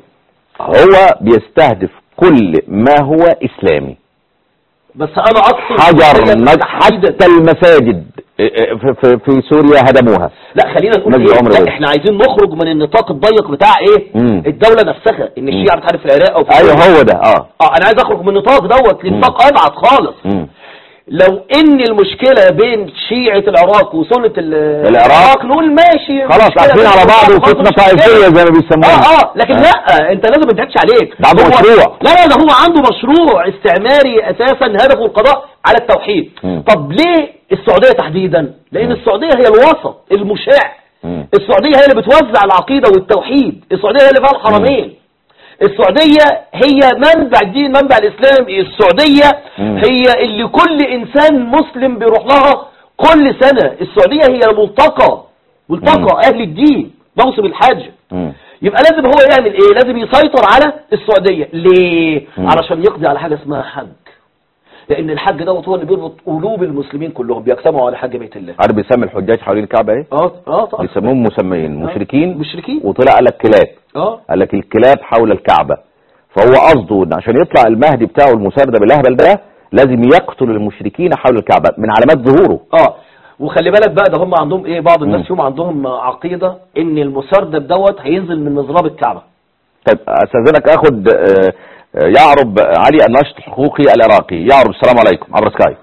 Speaker 1: هو بيستهدف كل ما هو اسلامي
Speaker 2: بس انا اقصد
Speaker 1: حجر
Speaker 2: تحديداً-
Speaker 1: مد-
Speaker 2: تحديداً.
Speaker 1: حتى المساجد في, في, في سوريا هدموها
Speaker 2: لا خلينا نقول
Speaker 1: مسجد
Speaker 2: ايه
Speaker 1: عمر
Speaker 2: لا
Speaker 1: بيه.
Speaker 2: احنا عايزين نخرج من النطاق الضيق بتاع ايه
Speaker 1: مم.
Speaker 2: الدولة نفسها ان الشيعة بتعرف في العراق او في
Speaker 1: ايوه
Speaker 2: سوريا.
Speaker 1: هو ده اه
Speaker 2: اه انا عايز اخرج من النطاق دوت لنطاق ابعد خالص
Speaker 1: مم.
Speaker 2: لو ان المشكلة بين شيعة العراق وسنة ال-
Speaker 1: العراق.
Speaker 2: نقول ماشي
Speaker 1: خلاص
Speaker 2: مشكلة
Speaker 1: قاعدين
Speaker 2: بين
Speaker 1: على بعض
Speaker 2: العراق
Speaker 1: وفتنه
Speaker 2: ومش مشكلة.
Speaker 1: طائفيه زي ما بيسموها
Speaker 2: اه اه لكن لا انت لازم ما تضحكش عليك
Speaker 1: ده عنده
Speaker 2: هو-
Speaker 1: مشروع.
Speaker 2: لا لا ده هو عنده مشروع استعماري اساسا هدفه القضاء على التوحيد
Speaker 1: مم.
Speaker 2: طب ليه السعودية تحديدا لان السعودية هي الوسط المشع
Speaker 1: مم.
Speaker 2: السعودية هي اللي بتوزع العقيدة والتوحيد السعودية هي اللي فيها الحرمين السعودية هي منبع الدين منبع الإسلام السعودية
Speaker 1: مم.
Speaker 2: هي اللي كل إنسان مسلم بيروح لها كل سنة السعودية هي ملتقى ملتقى أهل الدين موسم الحج
Speaker 1: مم.
Speaker 2: يبقى لازم هو يعمل ايه لازم يسيطر على السعودية ليه
Speaker 1: مم.
Speaker 2: علشان يقضي على حاجة اسمها حج لان الحج دوت هو اللي بيربط قلوب المسلمين كلهم بيجتمعوا على حج بيت الله
Speaker 1: عارف بيسمي الحجاج حوالين الكعبه ايه
Speaker 2: اه اه طبعا
Speaker 1: بيسموهم مسميين مشركين
Speaker 2: مشركين
Speaker 1: وطلع قال لك كلاب
Speaker 2: اه
Speaker 1: قال لك الكلاب حول الكعبة فهو قصده ان عشان يطلع المهدي بتاعه المساردة بالهبل ده لازم يقتل المشركين حول الكعبة من علامات ظهوره
Speaker 2: اه وخلي بالك بقى ده هم عندهم ايه بعض الناس
Speaker 1: مم.
Speaker 2: فيهم عندهم عقيدة ان المسردب دوت هينزل من مزراب الكعبة
Speaker 1: طيب استاذنك اخد آه، آه، يعرب علي الناشط الحقوقي العراقي يعرب السلام عليكم عبر سكاي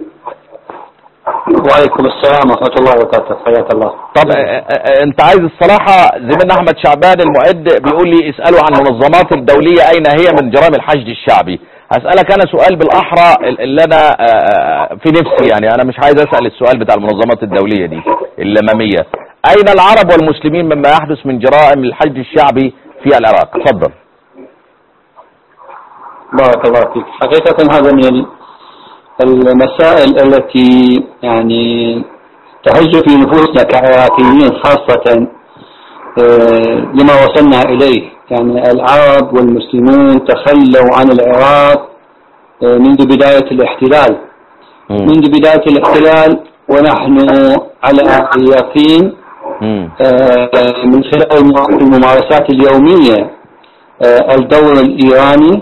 Speaker 10: وعليكم السلام ورحمة الله وبركاته حياك الله
Speaker 1: طب آه، آه، آه، انت عايز الصراحة زميلنا احمد شعبان المعد بيقول لي اسألوا عن المنظمات الدولية اين هي من جرائم الحشد الشعبي هسألك انا سؤال بالاحرى اللي انا آه، آه، في نفسي يعني انا مش عايز اسأل السؤال بتاع المنظمات الدولية دي الامامية اين العرب والمسلمين مما يحدث من جرائم الحشد الشعبي في العراق تفضل
Speaker 10: بارك الله فيك حقيقة هذا من ال- المسائل التي يعني تهج في نفوسنا كعراقيين خاصة آه، لما وصلنا إليه يعني العرب والمسلمون تخلوا عن العراق آه، منذ بداية الاحتلال
Speaker 1: مم.
Speaker 10: منذ بداية الاحتلال ونحن على اليقين
Speaker 1: مم.
Speaker 10: آه، من خلال الم- الممارسات اليومية آه، الدور الإيراني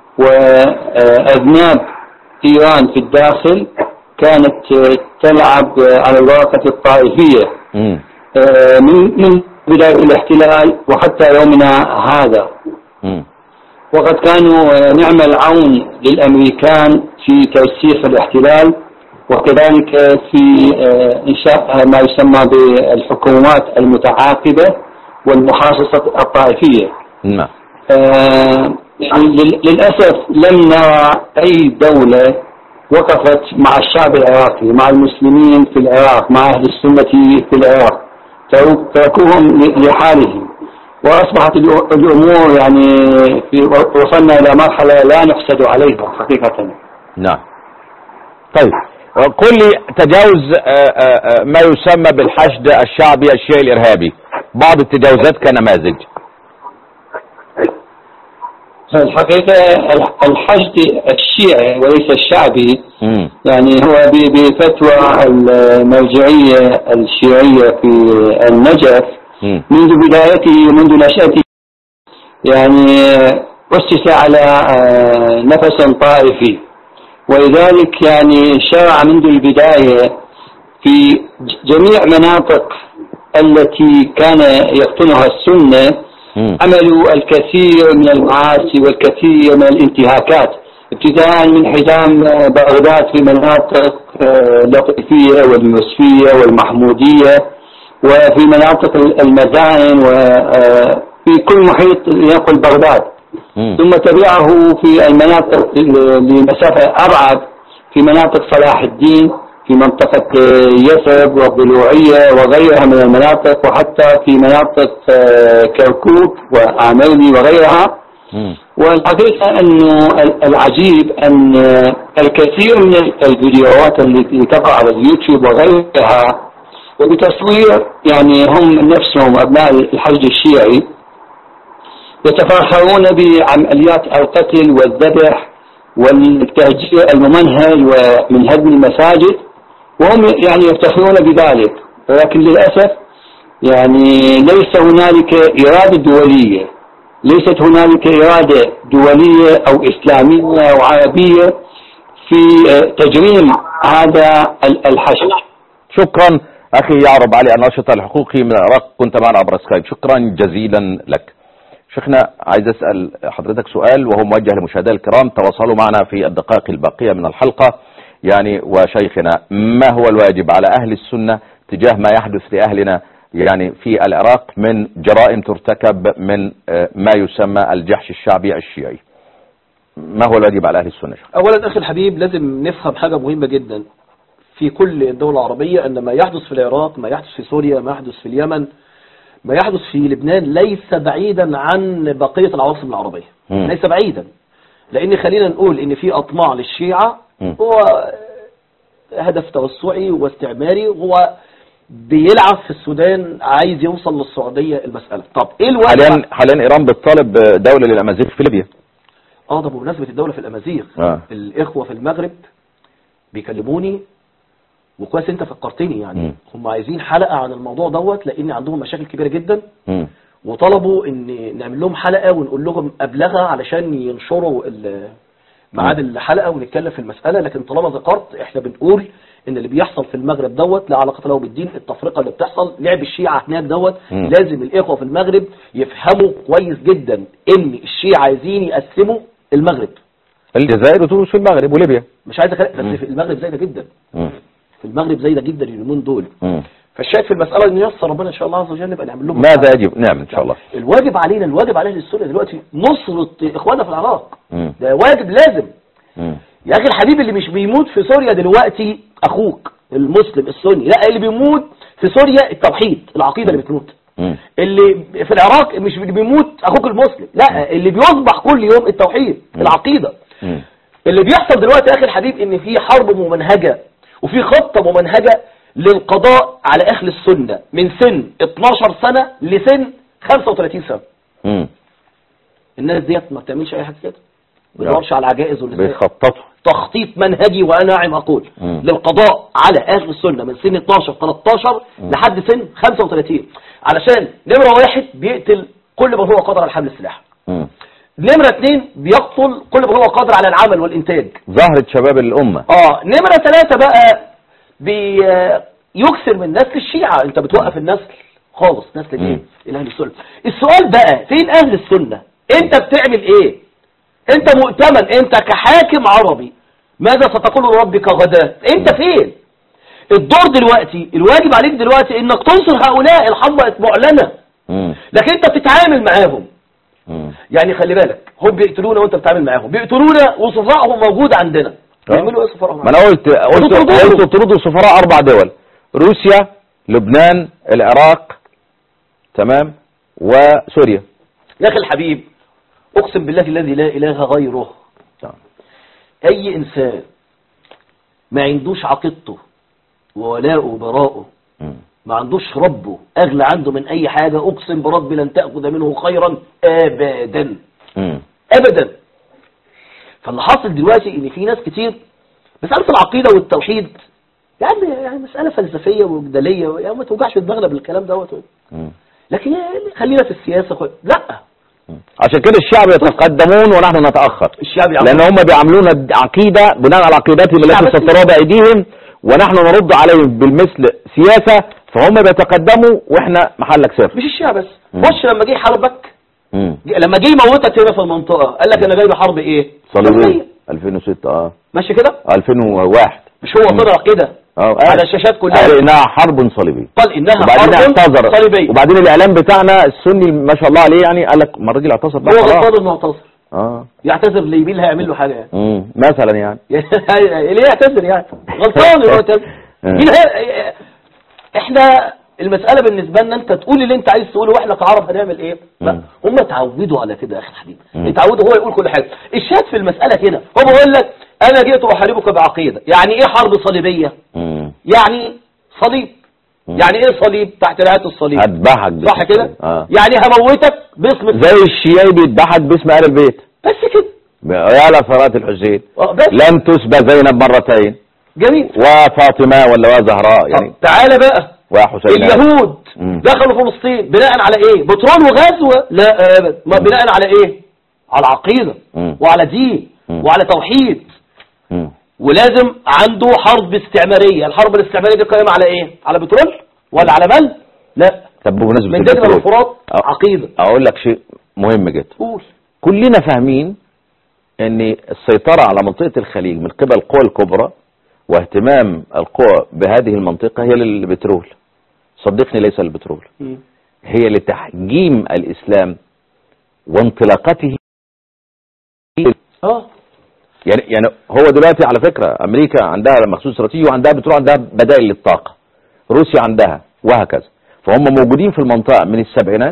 Speaker 10: وأذناب إيران في الداخل كانت آه، تلعب آه، على الورقة الطائفية
Speaker 1: مم.
Speaker 10: آه، من من بداية الاحتلال وحتى يومنا هذا
Speaker 1: مم.
Speaker 10: وقد كانوا آه، نعم العون للأمريكان في ترسيخ الاحتلال وكذلك في آه، إنشاء ما يسمى بالحكومات المتعاقبة والمحاصصة الطائفية
Speaker 1: نعم
Speaker 10: آه، يعني لل- للأسف لم نرى أي دولة وقفت مع الشعب العراقي مع المسلمين في العراق مع أهل السنة في العراق ترك- تركوهم ل- لحالهم وأصبحت الأ- الأمور يعني في وصلنا إلى مرحلة لا نحسد عليها حقيقة
Speaker 1: نعم طيب قل لي تجاوز آه، آه، آه، ما يسمى بالحشد الشعبي الشيعي الإرهابي بعض التجاوزات كنماذج
Speaker 10: الحقيقة الح- الحشد الشيعي وليس الشعبي
Speaker 1: مم.
Speaker 10: يعني هو ب- بفتوى المرجعية الشيعية في النجف
Speaker 1: مم.
Speaker 10: منذ بدايته منذ نشأته يعني أسس على آه، نفس طائفي ولذلك يعني شرع منذ البداية في ج- جميع مناطق التي كان يقطنها السنة
Speaker 1: مم.
Speaker 10: عملوا الكثير من المعاصي والكثير من الانتهاكات ابتداء من حزام آه، بغداد في مناطق آه، اللطيفية واليوسفية والمحمودية وفي مناطق المدائن وفي كل محيط ينقل بغداد
Speaker 1: مم.
Speaker 10: ثم تبعه في المناطق لمسافة أبعد في مناطق صلاح الدين في منطقة يثرب والضلوعية وغيرها من المناطق وحتى في مناطق آه، كركوك وآميلي وغيرها
Speaker 1: مم.
Speaker 10: والحقيقة أنه العجيب أن الكثير من الفيديوهات التي تقع على اليوتيوب وغيرها وبتصوير يعني هم نفسهم أبناء الحشد الشيعي يتفاخرون بعمليات القتل والذبح والتهجير الممنهج ومن هدم المساجد وهم يعني يفتخرون بذلك ولكن للأسف يعني ليس هنالك إرادة دولية ليست هنالك إرادة دولية أو إسلامية أو عربية في تجريم هذا الحشد
Speaker 1: شكرا أخي يعرب علي الناشط الحقوقي من العراق كنت معنا عبر سكايب شكرا جزيلا لك شيخنا عايز أسأل حضرتك سؤال وهو موجه لمشاهدينا الكرام تواصلوا معنا في الدقائق الباقية من الحلقة يعني وشيخنا ما هو الواجب على أهل السنة تجاه ما يحدث لأهلنا يعني في العراق من جرائم ترتكب من آه، ما يسمى الجحش الشعبي الشيعي ما هو الواجب على أهل السنة شيخ؟
Speaker 2: اولا اخي الحبيب لازم نفهم حاجة مهمة جدا في كل الدول العربية ان ما يحدث في العراق ما يحدث في سوريا ما يحدث في اليمن ما يحدث في لبنان ليس بعيدا عن بقية العواصم العربية
Speaker 1: مم.
Speaker 2: ليس بعيدا لان خلينا نقول ان في اطماع للشيعة
Speaker 1: مم.
Speaker 2: هو هدف توسعي واستعماري هو بيلعب في السودان عايز يوصل للسعودية المسألة طب ايه الواجب
Speaker 1: حاليا حاليا إيران بتطالب دولة للأمازيغ في ليبيا
Speaker 2: اه ده بمناسبة الدولة في الأمازيغ
Speaker 1: آه.
Speaker 2: الإخوة في المغرب بيكلموني وكويس انت فكرتني يعني
Speaker 1: مم.
Speaker 2: هم عايزين حلقة عن الموضوع دوت لان عندهم مشاكل كبيرة جدا
Speaker 1: مم.
Speaker 2: وطلبوا ان نعمل لهم حلقة ونقول لهم ابلغة علشان ينشروا ال- ميعاد الحلقة ونتكلم في المسألة لكن طالما ذكرت احنا بنقول ان اللي بيحصل في المغرب دوت لا علاقة له بالدين التفرقة اللي بتحصل لعب الشيعة هناك دوت
Speaker 1: مم.
Speaker 2: لازم الاخوة في المغرب يفهموا كويس جدا ان الشيعة عايزين يقسموا المغرب
Speaker 1: الجزائر وتونس في المغرب وليبيا
Speaker 2: مش عايز أكلم
Speaker 1: مم.
Speaker 2: بس في المغرب زايدة جدا
Speaker 1: مم.
Speaker 2: في المغرب زايدة جدا اليومين دول
Speaker 1: مم.
Speaker 2: فالشاهد في المسألة ان يسر ربنا ان شاء الله عز وجل نبقى نعمل لهم
Speaker 1: ماذا يجب نعم إن شاء الله
Speaker 2: الواجب علينا الواجب على اهل السنه دلوقتي نصرة اخواننا في العراق
Speaker 1: مم.
Speaker 2: ده واجب لازم
Speaker 1: مم.
Speaker 2: يا اخي الحبيب اللي مش بيموت في سوريا دلوقتي اخوك المسلم السني لا اللي بيموت في سوريا التوحيد العقيده اللي بتموت
Speaker 1: مم.
Speaker 2: اللي في العراق مش اللي بيموت اخوك المسلم لا اللي بيصبح كل يوم التوحيد
Speaker 1: مم.
Speaker 2: العقيده
Speaker 1: مم.
Speaker 2: اللي بيحصل دلوقتي يا اخي الحبيب ان في حرب ممنهجه وفي خطه ممنهجه للقضاء على اهل السنه من سن 12 سنه لسن 35 سنه
Speaker 1: مم.
Speaker 2: الناس ديت ما بتعملش اي حاجه كده ما بتدورش على العجائز والنساء
Speaker 1: بيخططوا
Speaker 2: تخطيط منهجي وانا ناعم اقول
Speaker 1: مم.
Speaker 2: للقضاء على اهل السنه من سن 12 13
Speaker 1: مم.
Speaker 2: لحد سن 35 علشان نمره واحد بيقتل كل من هو قادر على حمل السلاح
Speaker 1: مم.
Speaker 2: نمره اثنين بيقتل كل من هو قادر على العمل والانتاج
Speaker 1: زهرة شباب الأمة
Speaker 2: اه نمره ثلاثه بقى بيكسر من نسل الشيعه انت بتوقف النسل خالص نسل
Speaker 1: مم.
Speaker 2: الايه الاهل السنه السؤال بقى فين اهل السنه انت بتعمل ايه انت مؤتمن انت كحاكم عربي ماذا ستقول لربك غدا انت فين الدور دلوقتي الواجب عليك دلوقتي انك تنصر هؤلاء الحرب بقت معلنه
Speaker 1: مم.
Speaker 2: لكن انت بتتعامل معاهم
Speaker 1: مم.
Speaker 2: يعني خلي بالك هم بيقتلونا وانت بتتعامل معاهم بيقتلونا وصفائهم موجود عندنا بيعملوا ايه صفائهم
Speaker 1: ما أنا قلت قلت
Speaker 2: وتطردوا.
Speaker 1: قلت طردوا سفراء أربع دول روسيا لبنان العراق تمام وسوريا
Speaker 2: يا اخي الحبيب اقسم بالله الذي لا اله غيره
Speaker 1: تمام.
Speaker 2: اي انسان ما عندوش عقيدته وولاءه وبراءه
Speaker 1: مم.
Speaker 2: ما عندوش ربه اغلى عنده من اي حاجة اقسم بربي لن تأخذ منه خيرا ابدا
Speaker 1: مم.
Speaker 2: ابدا فاللي حاصل دلوقتي ان في ناس كتير مسألة العقيدة والتوحيد يعني يعني مسألة فلسفية وجدلية يعني ما توجعش دماغنا بالكلام دوت
Speaker 1: مم.
Speaker 2: لكن يعني خلينا في السياسة خ- لا
Speaker 1: عشان كده الشعب يتقدمون ونحن نتأخر
Speaker 2: الشعب يعمل
Speaker 1: لأن هم بيعاملون عقيدة بناء على عقيدتهم التي
Speaker 2: الشعب
Speaker 1: سطروها بأيديهم ونحن نرد عليهم بالمثل سياسة فهم بيتقدموا واحنا محلك صفر
Speaker 2: مش الشيعة بس
Speaker 1: مم.
Speaker 2: خش لما جه يحاربك
Speaker 1: مم.
Speaker 2: ج- لما جه يموتك هنا في المنطقة قال لك انا جاي بحرب ايه
Speaker 1: صليبية 2006 اه
Speaker 2: ماشي كده
Speaker 1: 2001
Speaker 2: مش هو
Speaker 1: مم.
Speaker 2: طلع كده
Speaker 1: اه
Speaker 2: على الشاشات كلها
Speaker 1: قال انها حرب صليبية
Speaker 2: قال انها
Speaker 1: وبعدين
Speaker 2: حرب
Speaker 1: اعتذر
Speaker 2: صليبية
Speaker 1: وبعدين الاعلام بتاعنا السني ما شاء الله عليه يعني قال لك ما الراجل اعتذر بقى
Speaker 2: هو
Speaker 1: خلاص
Speaker 2: غلطان انه اعتذر
Speaker 1: اه
Speaker 2: يعتذر ليه اللي هيعمل له حاجة يعني
Speaker 1: مم. مثلا يعني
Speaker 2: ليه يعتذر يعني غلطان هو يعتذر مين هي احنا المسألة بالنسبة لنا انت تقول اللي انت عايز تقوله واحنا كعرب هنعمل ايه لا
Speaker 1: مم.
Speaker 2: هم اتعودوا على كده يا اخي الحبيب
Speaker 1: مم.
Speaker 2: اتعودوا هو يقول كل حاجة الشاهد في المسألة هنا هو بيقول لك انا جئت احاربك بعقيدة يعني ايه حرب صليبية
Speaker 1: مم.
Speaker 2: يعني صليب
Speaker 1: مم.
Speaker 2: يعني ايه صليب تحت راية الصليب
Speaker 1: هذبحك باسم
Speaker 2: صح كده
Speaker 1: اه
Speaker 2: يعني هموتك باسم
Speaker 1: زي الشيعي بيذبحك باسم اهل البيت
Speaker 2: بس كده
Speaker 1: يا لثرات الحسين
Speaker 2: اه بس
Speaker 1: لم تسبى زينب مرتين
Speaker 2: جميل
Speaker 1: وفاطمة ولا وزهراء يعني
Speaker 2: طب تعالى بقى
Speaker 1: وحسين
Speaker 2: اليهود
Speaker 1: مم.
Speaker 2: دخلوا فلسطين بناء على ايه بترول وغزو لا ابدا ما
Speaker 1: مم.
Speaker 2: بناء على ايه على عقيدة
Speaker 1: مم.
Speaker 2: وعلى دين
Speaker 1: مم.
Speaker 2: وعلى توحيد
Speaker 1: مم.
Speaker 2: ولازم عنده حرب استعمارية الحرب الاستعمارية دي قائمة على ايه على بترول ولا على مال لا
Speaker 1: طب بمناسبة
Speaker 2: من دجلة
Speaker 1: البترول،
Speaker 2: والفرات
Speaker 1: أه.
Speaker 2: عقيدة
Speaker 1: اقول لك شيء مهم جدا
Speaker 2: قول
Speaker 1: كلنا فاهمين ان السيطرة على منطقة الخليج من قبل القوى الكبرى واهتمام القوى بهذه المنطقة هي للبترول صدقني ليس البترول
Speaker 2: مم.
Speaker 1: هي لتحجيم الإسلام وانطلاقته
Speaker 2: اه
Speaker 1: يعني يعني هو دلوقتي على فكرة أمريكا عندها مخصوص استراتيجي وعندها بترول عندها بدائل للطاقة روسيا عندها وهكذا فهم موجودين في المنطقة من السبعينات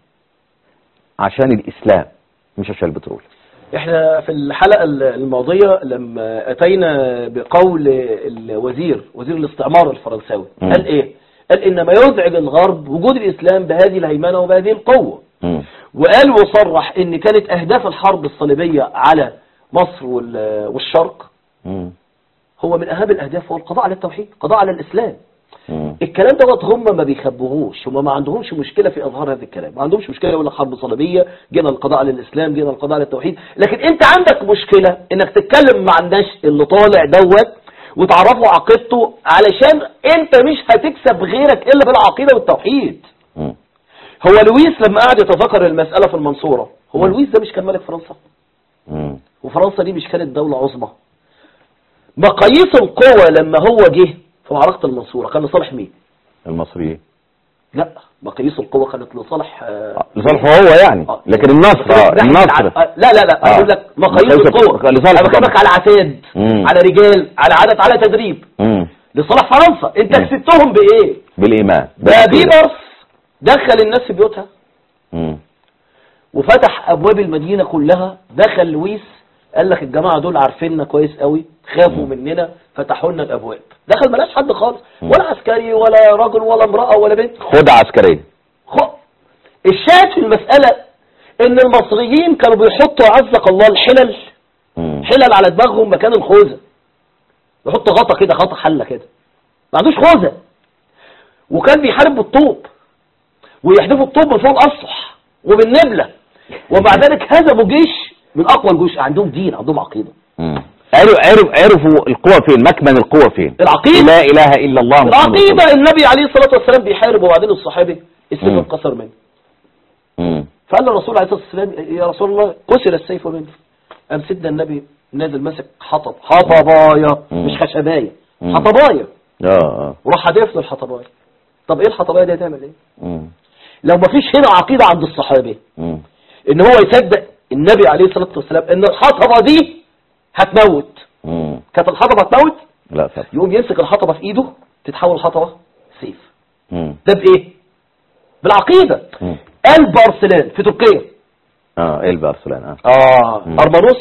Speaker 1: عشان الإسلام مش عشان البترول
Speaker 2: احنا في الحلقة الماضية لما اتينا بقول الوزير وزير الاستعمار الفرنساوي
Speaker 1: مم.
Speaker 2: قال ايه قال انما يزعج الغرب وجود الاسلام بهذه الهيمنة وبهذه القوة
Speaker 1: مم.
Speaker 2: وقال وصرح ان كانت اهداف الحرب الصليبية على مصر وال- والشرق
Speaker 1: مم.
Speaker 2: هو من اهم الاهداف هو القضاء على التوحيد القضاء على الاسلام
Speaker 1: مم.
Speaker 2: الكلام دوت هم ما بيخبوهوش هم ما عندهمش مشكلة في إظهار هذا الكلام ما عندهمش مشكلة يقول لك حرب صليبية جينا القضاء على الإسلام جينا القضاء على التوحيد لكن أنت عندك مشكلة إنك تتكلم مع الناس اللي طالع دوت وتعرفوا عقيدته علشان أنت مش هتكسب غيرك إلا بالعقيدة والتوحيد
Speaker 1: مم.
Speaker 2: هو لويس لما قعد يتذكر المسألة في المنصورة هو لويس ده مش كان ملك فرنسا
Speaker 1: مم.
Speaker 2: وفرنسا دي مش كانت دولة عظمى مقاييس القوة لما هو جه في معركة المنصورة كان لصالح مين
Speaker 1: المصريين
Speaker 2: لا مقاييس القوة كانت لصالح آه،
Speaker 1: لصالحه هو يعني
Speaker 2: آه.
Speaker 1: لكن النصر آه،
Speaker 2: ناحية
Speaker 1: النصر
Speaker 2: الع- آه، لا لا لا
Speaker 1: آه.
Speaker 2: اقول لك مقاييس
Speaker 1: مقاييس
Speaker 2: القوة
Speaker 1: القوة لصالح
Speaker 2: انا بكلمك
Speaker 1: طبعا.
Speaker 2: على عتاد
Speaker 1: مم.
Speaker 2: على رجال على عدد على تدريب
Speaker 1: مم.
Speaker 2: لصالح فرنسا انت
Speaker 1: مم.
Speaker 2: كسبتهم بايه
Speaker 1: بالإيمان
Speaker 2: ده بيبرس دخل الناس في بيوتها
Speaker 1: مم.
Speaker 2: وفتح ابواب المدينة كلها دخل لويس قال لك الجماعة دول عارفيننا كويس قوي خافوا
Speaker 1: مم.
Speaker 2: مننا فتحوا لنا الابواب دخل ملاش حد خالص
Speaker 1: مم.
Speaker 2: ولا عسكري ولا رجل ولا امرأة ولا بنت
Speaker 1: خدعة عسكرية
Speaker 2: خ- الشاهد في المسألة ان المصريين كانوا بيحطوا عزك الله الحلل
Speaker 1: مم.
Speaker 2: حلل على دماغهم مكان الخوذة يحط غطا كده غطا حلة كده ما عندوش خوذة وكان بيحارب بالطوب ويحدفوا الطوب من فوق الأسطح وبالنبلة ومع ذلك هزموا جيش من أقوى الجيوش عندهم دين عندهم عقيدة
Speaker 1: مم. عرف عرف عرفوا القوة فين مكمن القوة فين
Speaker 2: العقيدة
Speaker 1: لا إله إلا الله محمد رسول الله.
Speaker 2: العقيدة النبي عليه الصلاة والسلام بيحارب وبعدين الصحابي السيف
Speaker 1: مم.
Speaker 2: انكسر منه
Speaker 1: مم.
Speaker 2: فقال له الرسول عليه الصلاة والسلام يا رسول الله كسر السيف مني قام سيدنا النبي نازل ماسك حطب حطباية
Speaker 1: مم.
Speaker 2: مش خشباية
Speaker 1: مم.
Speaker 2: حطباية
Speaker 1: اه اه
Speaker 2: وراح هدف له الحطباية طب ايه الحطباية دي هتعمل ايه
Speaker 1: مم.
Speaker 2: لو ما فيش هنا عقيدة عند الصحابي
Speaker 1: مم.
Speaker 2: ان هو يصدق النبي عليه الصلاة والسلام ان الحطبة دي هتموت
Speaker 1: مم.
Speaker 2: كانت الحطبة هتموت
Speaker 1: لا طبعا
Speaker 2: يقوم يمسك الحطبة في ايده تتحول الحطبة سيف
Speaker 1: مم.
Speaker 2: ده بايه بالعقيدة
Speaker 1: مم.
Speaker 2: قلب ارسلان في تركيا
Speaker 1: اه ايه البارسلان اه
Speaker 2: اه
Speaker 1: مم.
Speaker 2: ارمانوس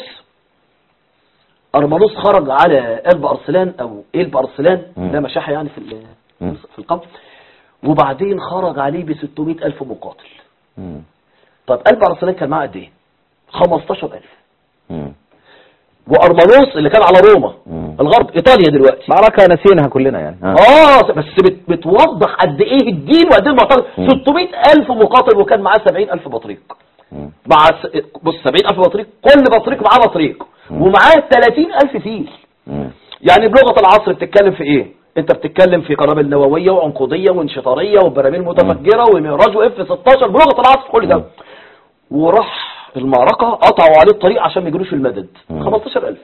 Speaker 2: ارمانوس خرج على قلب ارسلان او قلب ارسلان
Speaker 1: مم.
Speaker 2: ده مشاحة يعني في ال-
Speaker 1: مم.
Speaker 2: في القبر وبعدين خرج عليه ب 600 الف مقاتل
Speaker 1: مم.
Speaker 2: طب قلب ارسلان كان معاه قد ايه 15000
Speaker 1: مم.
Speaker 2: وارمانوس اللي كان على روما
Speaker 1: مم.
Speaker 2: الغرب ايطاليا دلوقتي
Speaker 1: معركة نسينها كلنا يعني آه.
Speaker 2: اه بس بت بتوضح قد ايه الدين وقد ايه المعتقد
Speaker 1: مم.
Speaker 2: 600 الف مقاتل وكان معاه 70 الف بطريق
Speaker 1: مم.
Speaker 2: مع س... بص 70 الف بطريق كل بطريق معاه بطريق
Speaker 1: مم.
Speaker 2: ومعاه 30 الف فيل
Speaker 1: مم.
Speaker 2: يعني بلغة العصر بتتكلم في ايه انت بتتكلم في قنابل نوويه وعنقوديه وانشطاريه وبراميل متفجره وميراج واف 16 بلغه العصر كل ده وراح المعركه قطعوا عليه الطريق عشان ما يجروش المدد 15000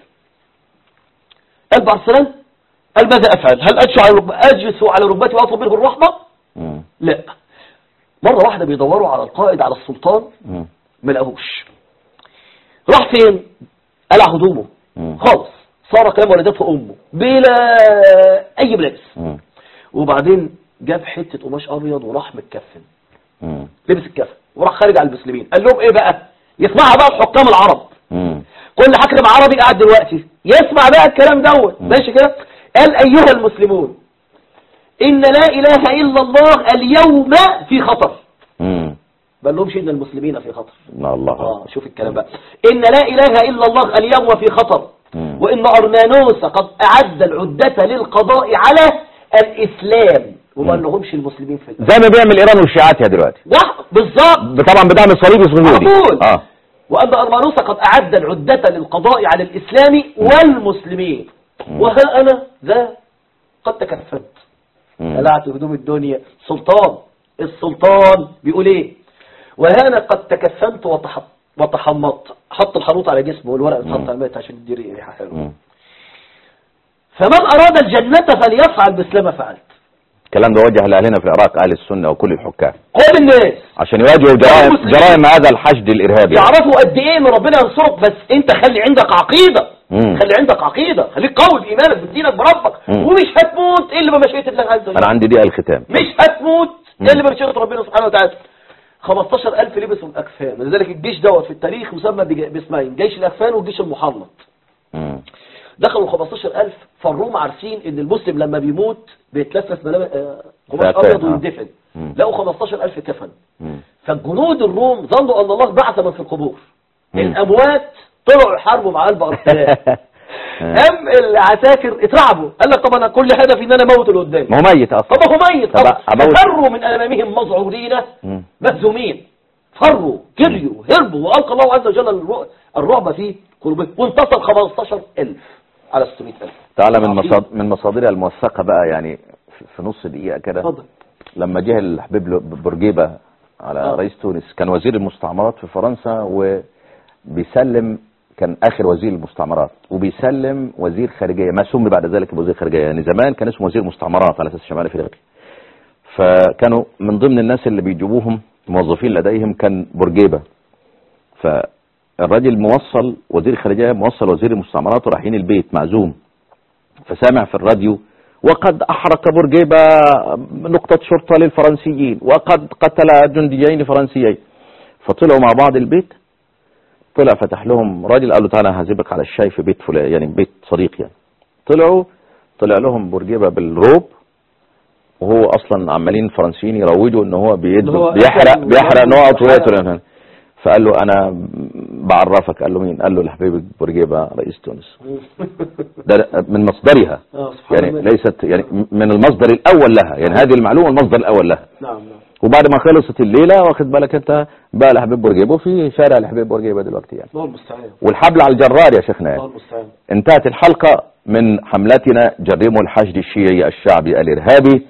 Speaker 2: قال بارسلان قال ماذا افعل هل اجلس على ركب- اجلس على ركبتي واطلب منه الرحمه
Speaker 1: مم.
Speaker 2: لا مره واحده بيدوروا على القائد على السلطان
Speaker 1: مم.
Speaker 2: ما لقوهوش راح فين قلع هدومه
Speaker 1: مم.
Speaker 2: خالص صار كلام والدته امه بلا اي ملابس
Speaker 1: مم.
Speaker 2: وبعدين جاب حته قماش ابيض وراح متكفن
Speaker 1: مم.
Speaker 2: لبس الكفن وراح خارج على المسلمين قال لهم ايه بقى يسمعها بقى الحكام العرب
Speaker 1: مم.
Speaker 2: كل حاكم عربي قاعد دلوقتي يسمع بقى الكلام دوت ماشي كده قال ايها المسلمون ان لا اله الا الله اليوم في خطر
Speaker 1: مم.
Speaker 2: ما لهمش ان المسلمين في خطر
Speaker 1: الله
Speaker 2: اه شوف الكلام بقى ان لا اله الا الله اليوم في خطر
Speaker 1: مم.
Speaker 2: وان ارمانوس قد اعد العدة للقضاء على الاسلام وما لهمش المسلمين في الاسلام
Speaker 1: زي ما بيعمل ايران وشيعاتها دلوقتي
Speaker 2: ده بالظبط
Speaker 1: طبعا بدعم الصليبي الصهيوني
Speaker 2: معقول.
Speaker 1: اه
Speaker 2: وأن أرمانوس قد أعد العدة للقضاء على الإسلام والمسلمين وها أنا ذا قد تكفلت
Speaker 1: مم.
Speaker 2: قلعت هدوم الدنيا سلطان السلطان بيقول ايه وها أنا قد تكفنت وتح... وتحمضت حط الحنوط على جسمه والورق اتحط على الميت عشان يدير ريحة حلوة
Speaker 1: مم.
Speaker 2: فمن أراد الجنة فليفعل مثل ما فعلت
Speaker 1: الكلام ده وجه لاهلنا في العراق اهل السنه وكل الحكام
Speaker 2: كل الناس
Speaker 1: عشان يواجهوا جرائم
Speaker 2: المسلمين.
Speaker 1: جرائم هذا الحشد الارهابي
Speaker 2: يعرفوا قد ايه ان ربنا ينصرك بس انت خلي عندك عقيدة
Speaker 1: مم.
Speaker 2: خلي عندك عقيدة خليك قوي بإيمانك بدينك بربك
Speaker 1: مم.
Speaker 2: ومش هتموت إلا بمشيئة الله عز وجل
Speaker 1: انا عندي دي الختام
Speaker 2: مش هتموت إلا بمشيئة ربنا سبحانه وتعالى 15000 لبسوا الأكفان لذلك الجيش دوت في التاريخ مسمى بج- باسمين جيش الأكفان والجيش المحنط
Speaker 1: مم.
Speaker 2: دخلوا 15000 فالروم عارفين ان المسلم لما بيموت بيتلفف ملابس آه، قماش
Speaker 1: فأكان،
Speaker 2: ابيض
Speaker 1: آه.
Speaker 2: ويدفن
Speaker 1: مم.
Speaker 2: لقوا 15000 كفن
Speaker 1: مم.
Speaker 2: فالجنود الروم ظنوا ان الله بعث من في القبور
Speaker 1: مم.
Speaker 2: الاموات طلعوا يحاربوا مع قلب ارسلان ام العساكر اترعبوا قال لك طب انا كل هدفي ان انا اموت اللي قدامي
Speaker 1: ما هو ميت اصلا
Speaker 2: طب هو ميت
Speaker 1: طب
Speaker 2: طب
Speaker 1: أموت.
Speaker 2: فروا من امامهم مذعورين
Speaker 1: مم.
Speaker 2: مهزومين فروا جريوا هربوا والقى الله عز وجل الرع- الرعب في قلوبهم وانتصر 15000 على 600000
Speaker 1: تعالى من
Speaker 2: عظيم.
Speaker 1: مصادر من مصادرها الموثقه بقى يعني في- في نص دقيقه كده
Speaker 2: اتفضل
Speaker 1: لما جه الحبيب ل- بورجيبه على
Speaker 2: آه.
Speaker 1: رئيس تونس كان وزير المستعمرات في فرنسا وبيسلم كان اخر وزير المستعمرات وبيسلم وزير خارجيه ما سمي بعد ذلك بوزير خارجيه يعني زمان كان اسمه وزير مستعمرات على اساس شمال افريقيا فكانوا من ضمن الناس اللي بيجيبوهم موظفين لديهم كان بورجيبه فالراجل موصل وزير خارجيه موصل وزير المستعمرات ورايحين البيت معزوم فسامع في الراديو وقد أحرق بورقيبة نقطة شرطة للفرنسيين وقد قتل جنديين فرنسيين فطلعوا مع بعض البيت طلع فتح لهم راجل قال له تعالى هزيبك على الشاي في بيت فلان يعني بيت صديق يعني طلعوا طلع لهم بورقيبة بالروب وهو اصلا عمالين فرنسيين يروجوا ان هو بيد
Speaker 2: اللي هو
Speaker 1: بيحرق
Speaker 2: أكل
Speaker 1: بيحرق
Speaker 2: ويعمل
Speaker 1: نقط
Speaker 2: وحرق.
Speaker 1: ويقتل فقال له انا بعرفك قال له مين قال له الحبيب بورقيبة رئيس تونس ده من مصدرها
Speaker 2: اه سبحان
Speaker 1: يعني
Speaker 2: الله
Speaker 1: ليست يعني من المصدر الاول لها يعني هذه المعلومه المصدر الاول لها
Speaker 2: نعم نعم
Speaker 1: وبعد ما خلصت الليله واخد بالك انت بقى لحبيب بورقيبه في شارع لحبيب بورقيبه دلوقتي يعني
Speaker 2: الله المستعان
Speaker 1: والحبل على الجرار يا شيخنا
Speaker 2: الله
Speaker 1: يعني.
Speaker 2: المستعان
Speaker 1: انتهت الحلقه من حملتنا جرموا الحشد الشيعي الشعبي الارهابي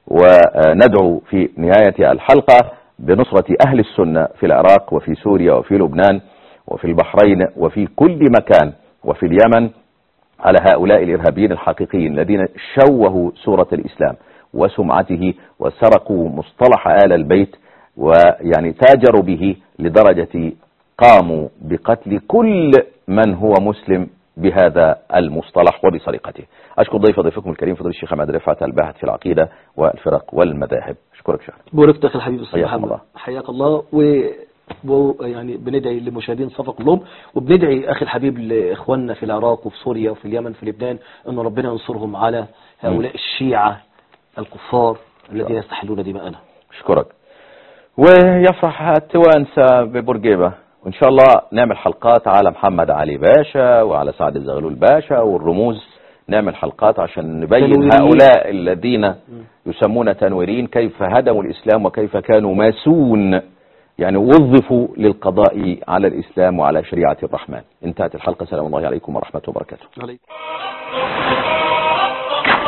Speaker 1: وندعو في نهايه الحلقه بنصره اهل السنه في العراق وفي سوريا وفي لبنان وفي البحرين وفي كل مكان وفي اليمن على هؤلاء الإرهابيين الحقيقيين الذين شوهوا صورة الإسلام وسمعته وسرقوا مصطلح آل البيت ويعني تاجروا به لدرجة قاموا بقتل كل من هو مسلم بهذا المصطلح وبسرقته أشكر ضيف ضيفكم الكريم فضل الشيخ محمد رفعت الباحث في العقيدة والفرق والمذاهب أشكرك شيخ
Speaker 2: بوركت اخي الحبيب استاذ
Speaker 1: حياكم
Speaker 2: محمد
Speaker 1: الله.
Speaker 2: حياك الله و و- يعني بندعي للمشاهدين صفا كلهم وبندعي اخي الحبيب لاخواننا في العراق وفي سوريا وفي اليمن في لبنان ان ربنا ينصرهم على هؤلاء الشيعة الكفار الذين يستحلون دماءنا
Speaker 1: أشكرك ويفرح التوانسة ببورقيبة وإن شاء الله نعمل حلقات على محمد علي باشا وعلى سعد الزغلول باشا والرموز نعمل حلقات عشان نبين
Speaker 2: تنويريين.
Speaker 1: هؤلاء الذين يسمون تنويرين كيف هدموا الإسلام وكيف كانوا ماسون يعني وظفوا للقضاء على الإسلام وعلى شريعة الرحمن انتهت الحلقة سلام الله عليكم ورحمة وبركاته
Speaker 2: عليكم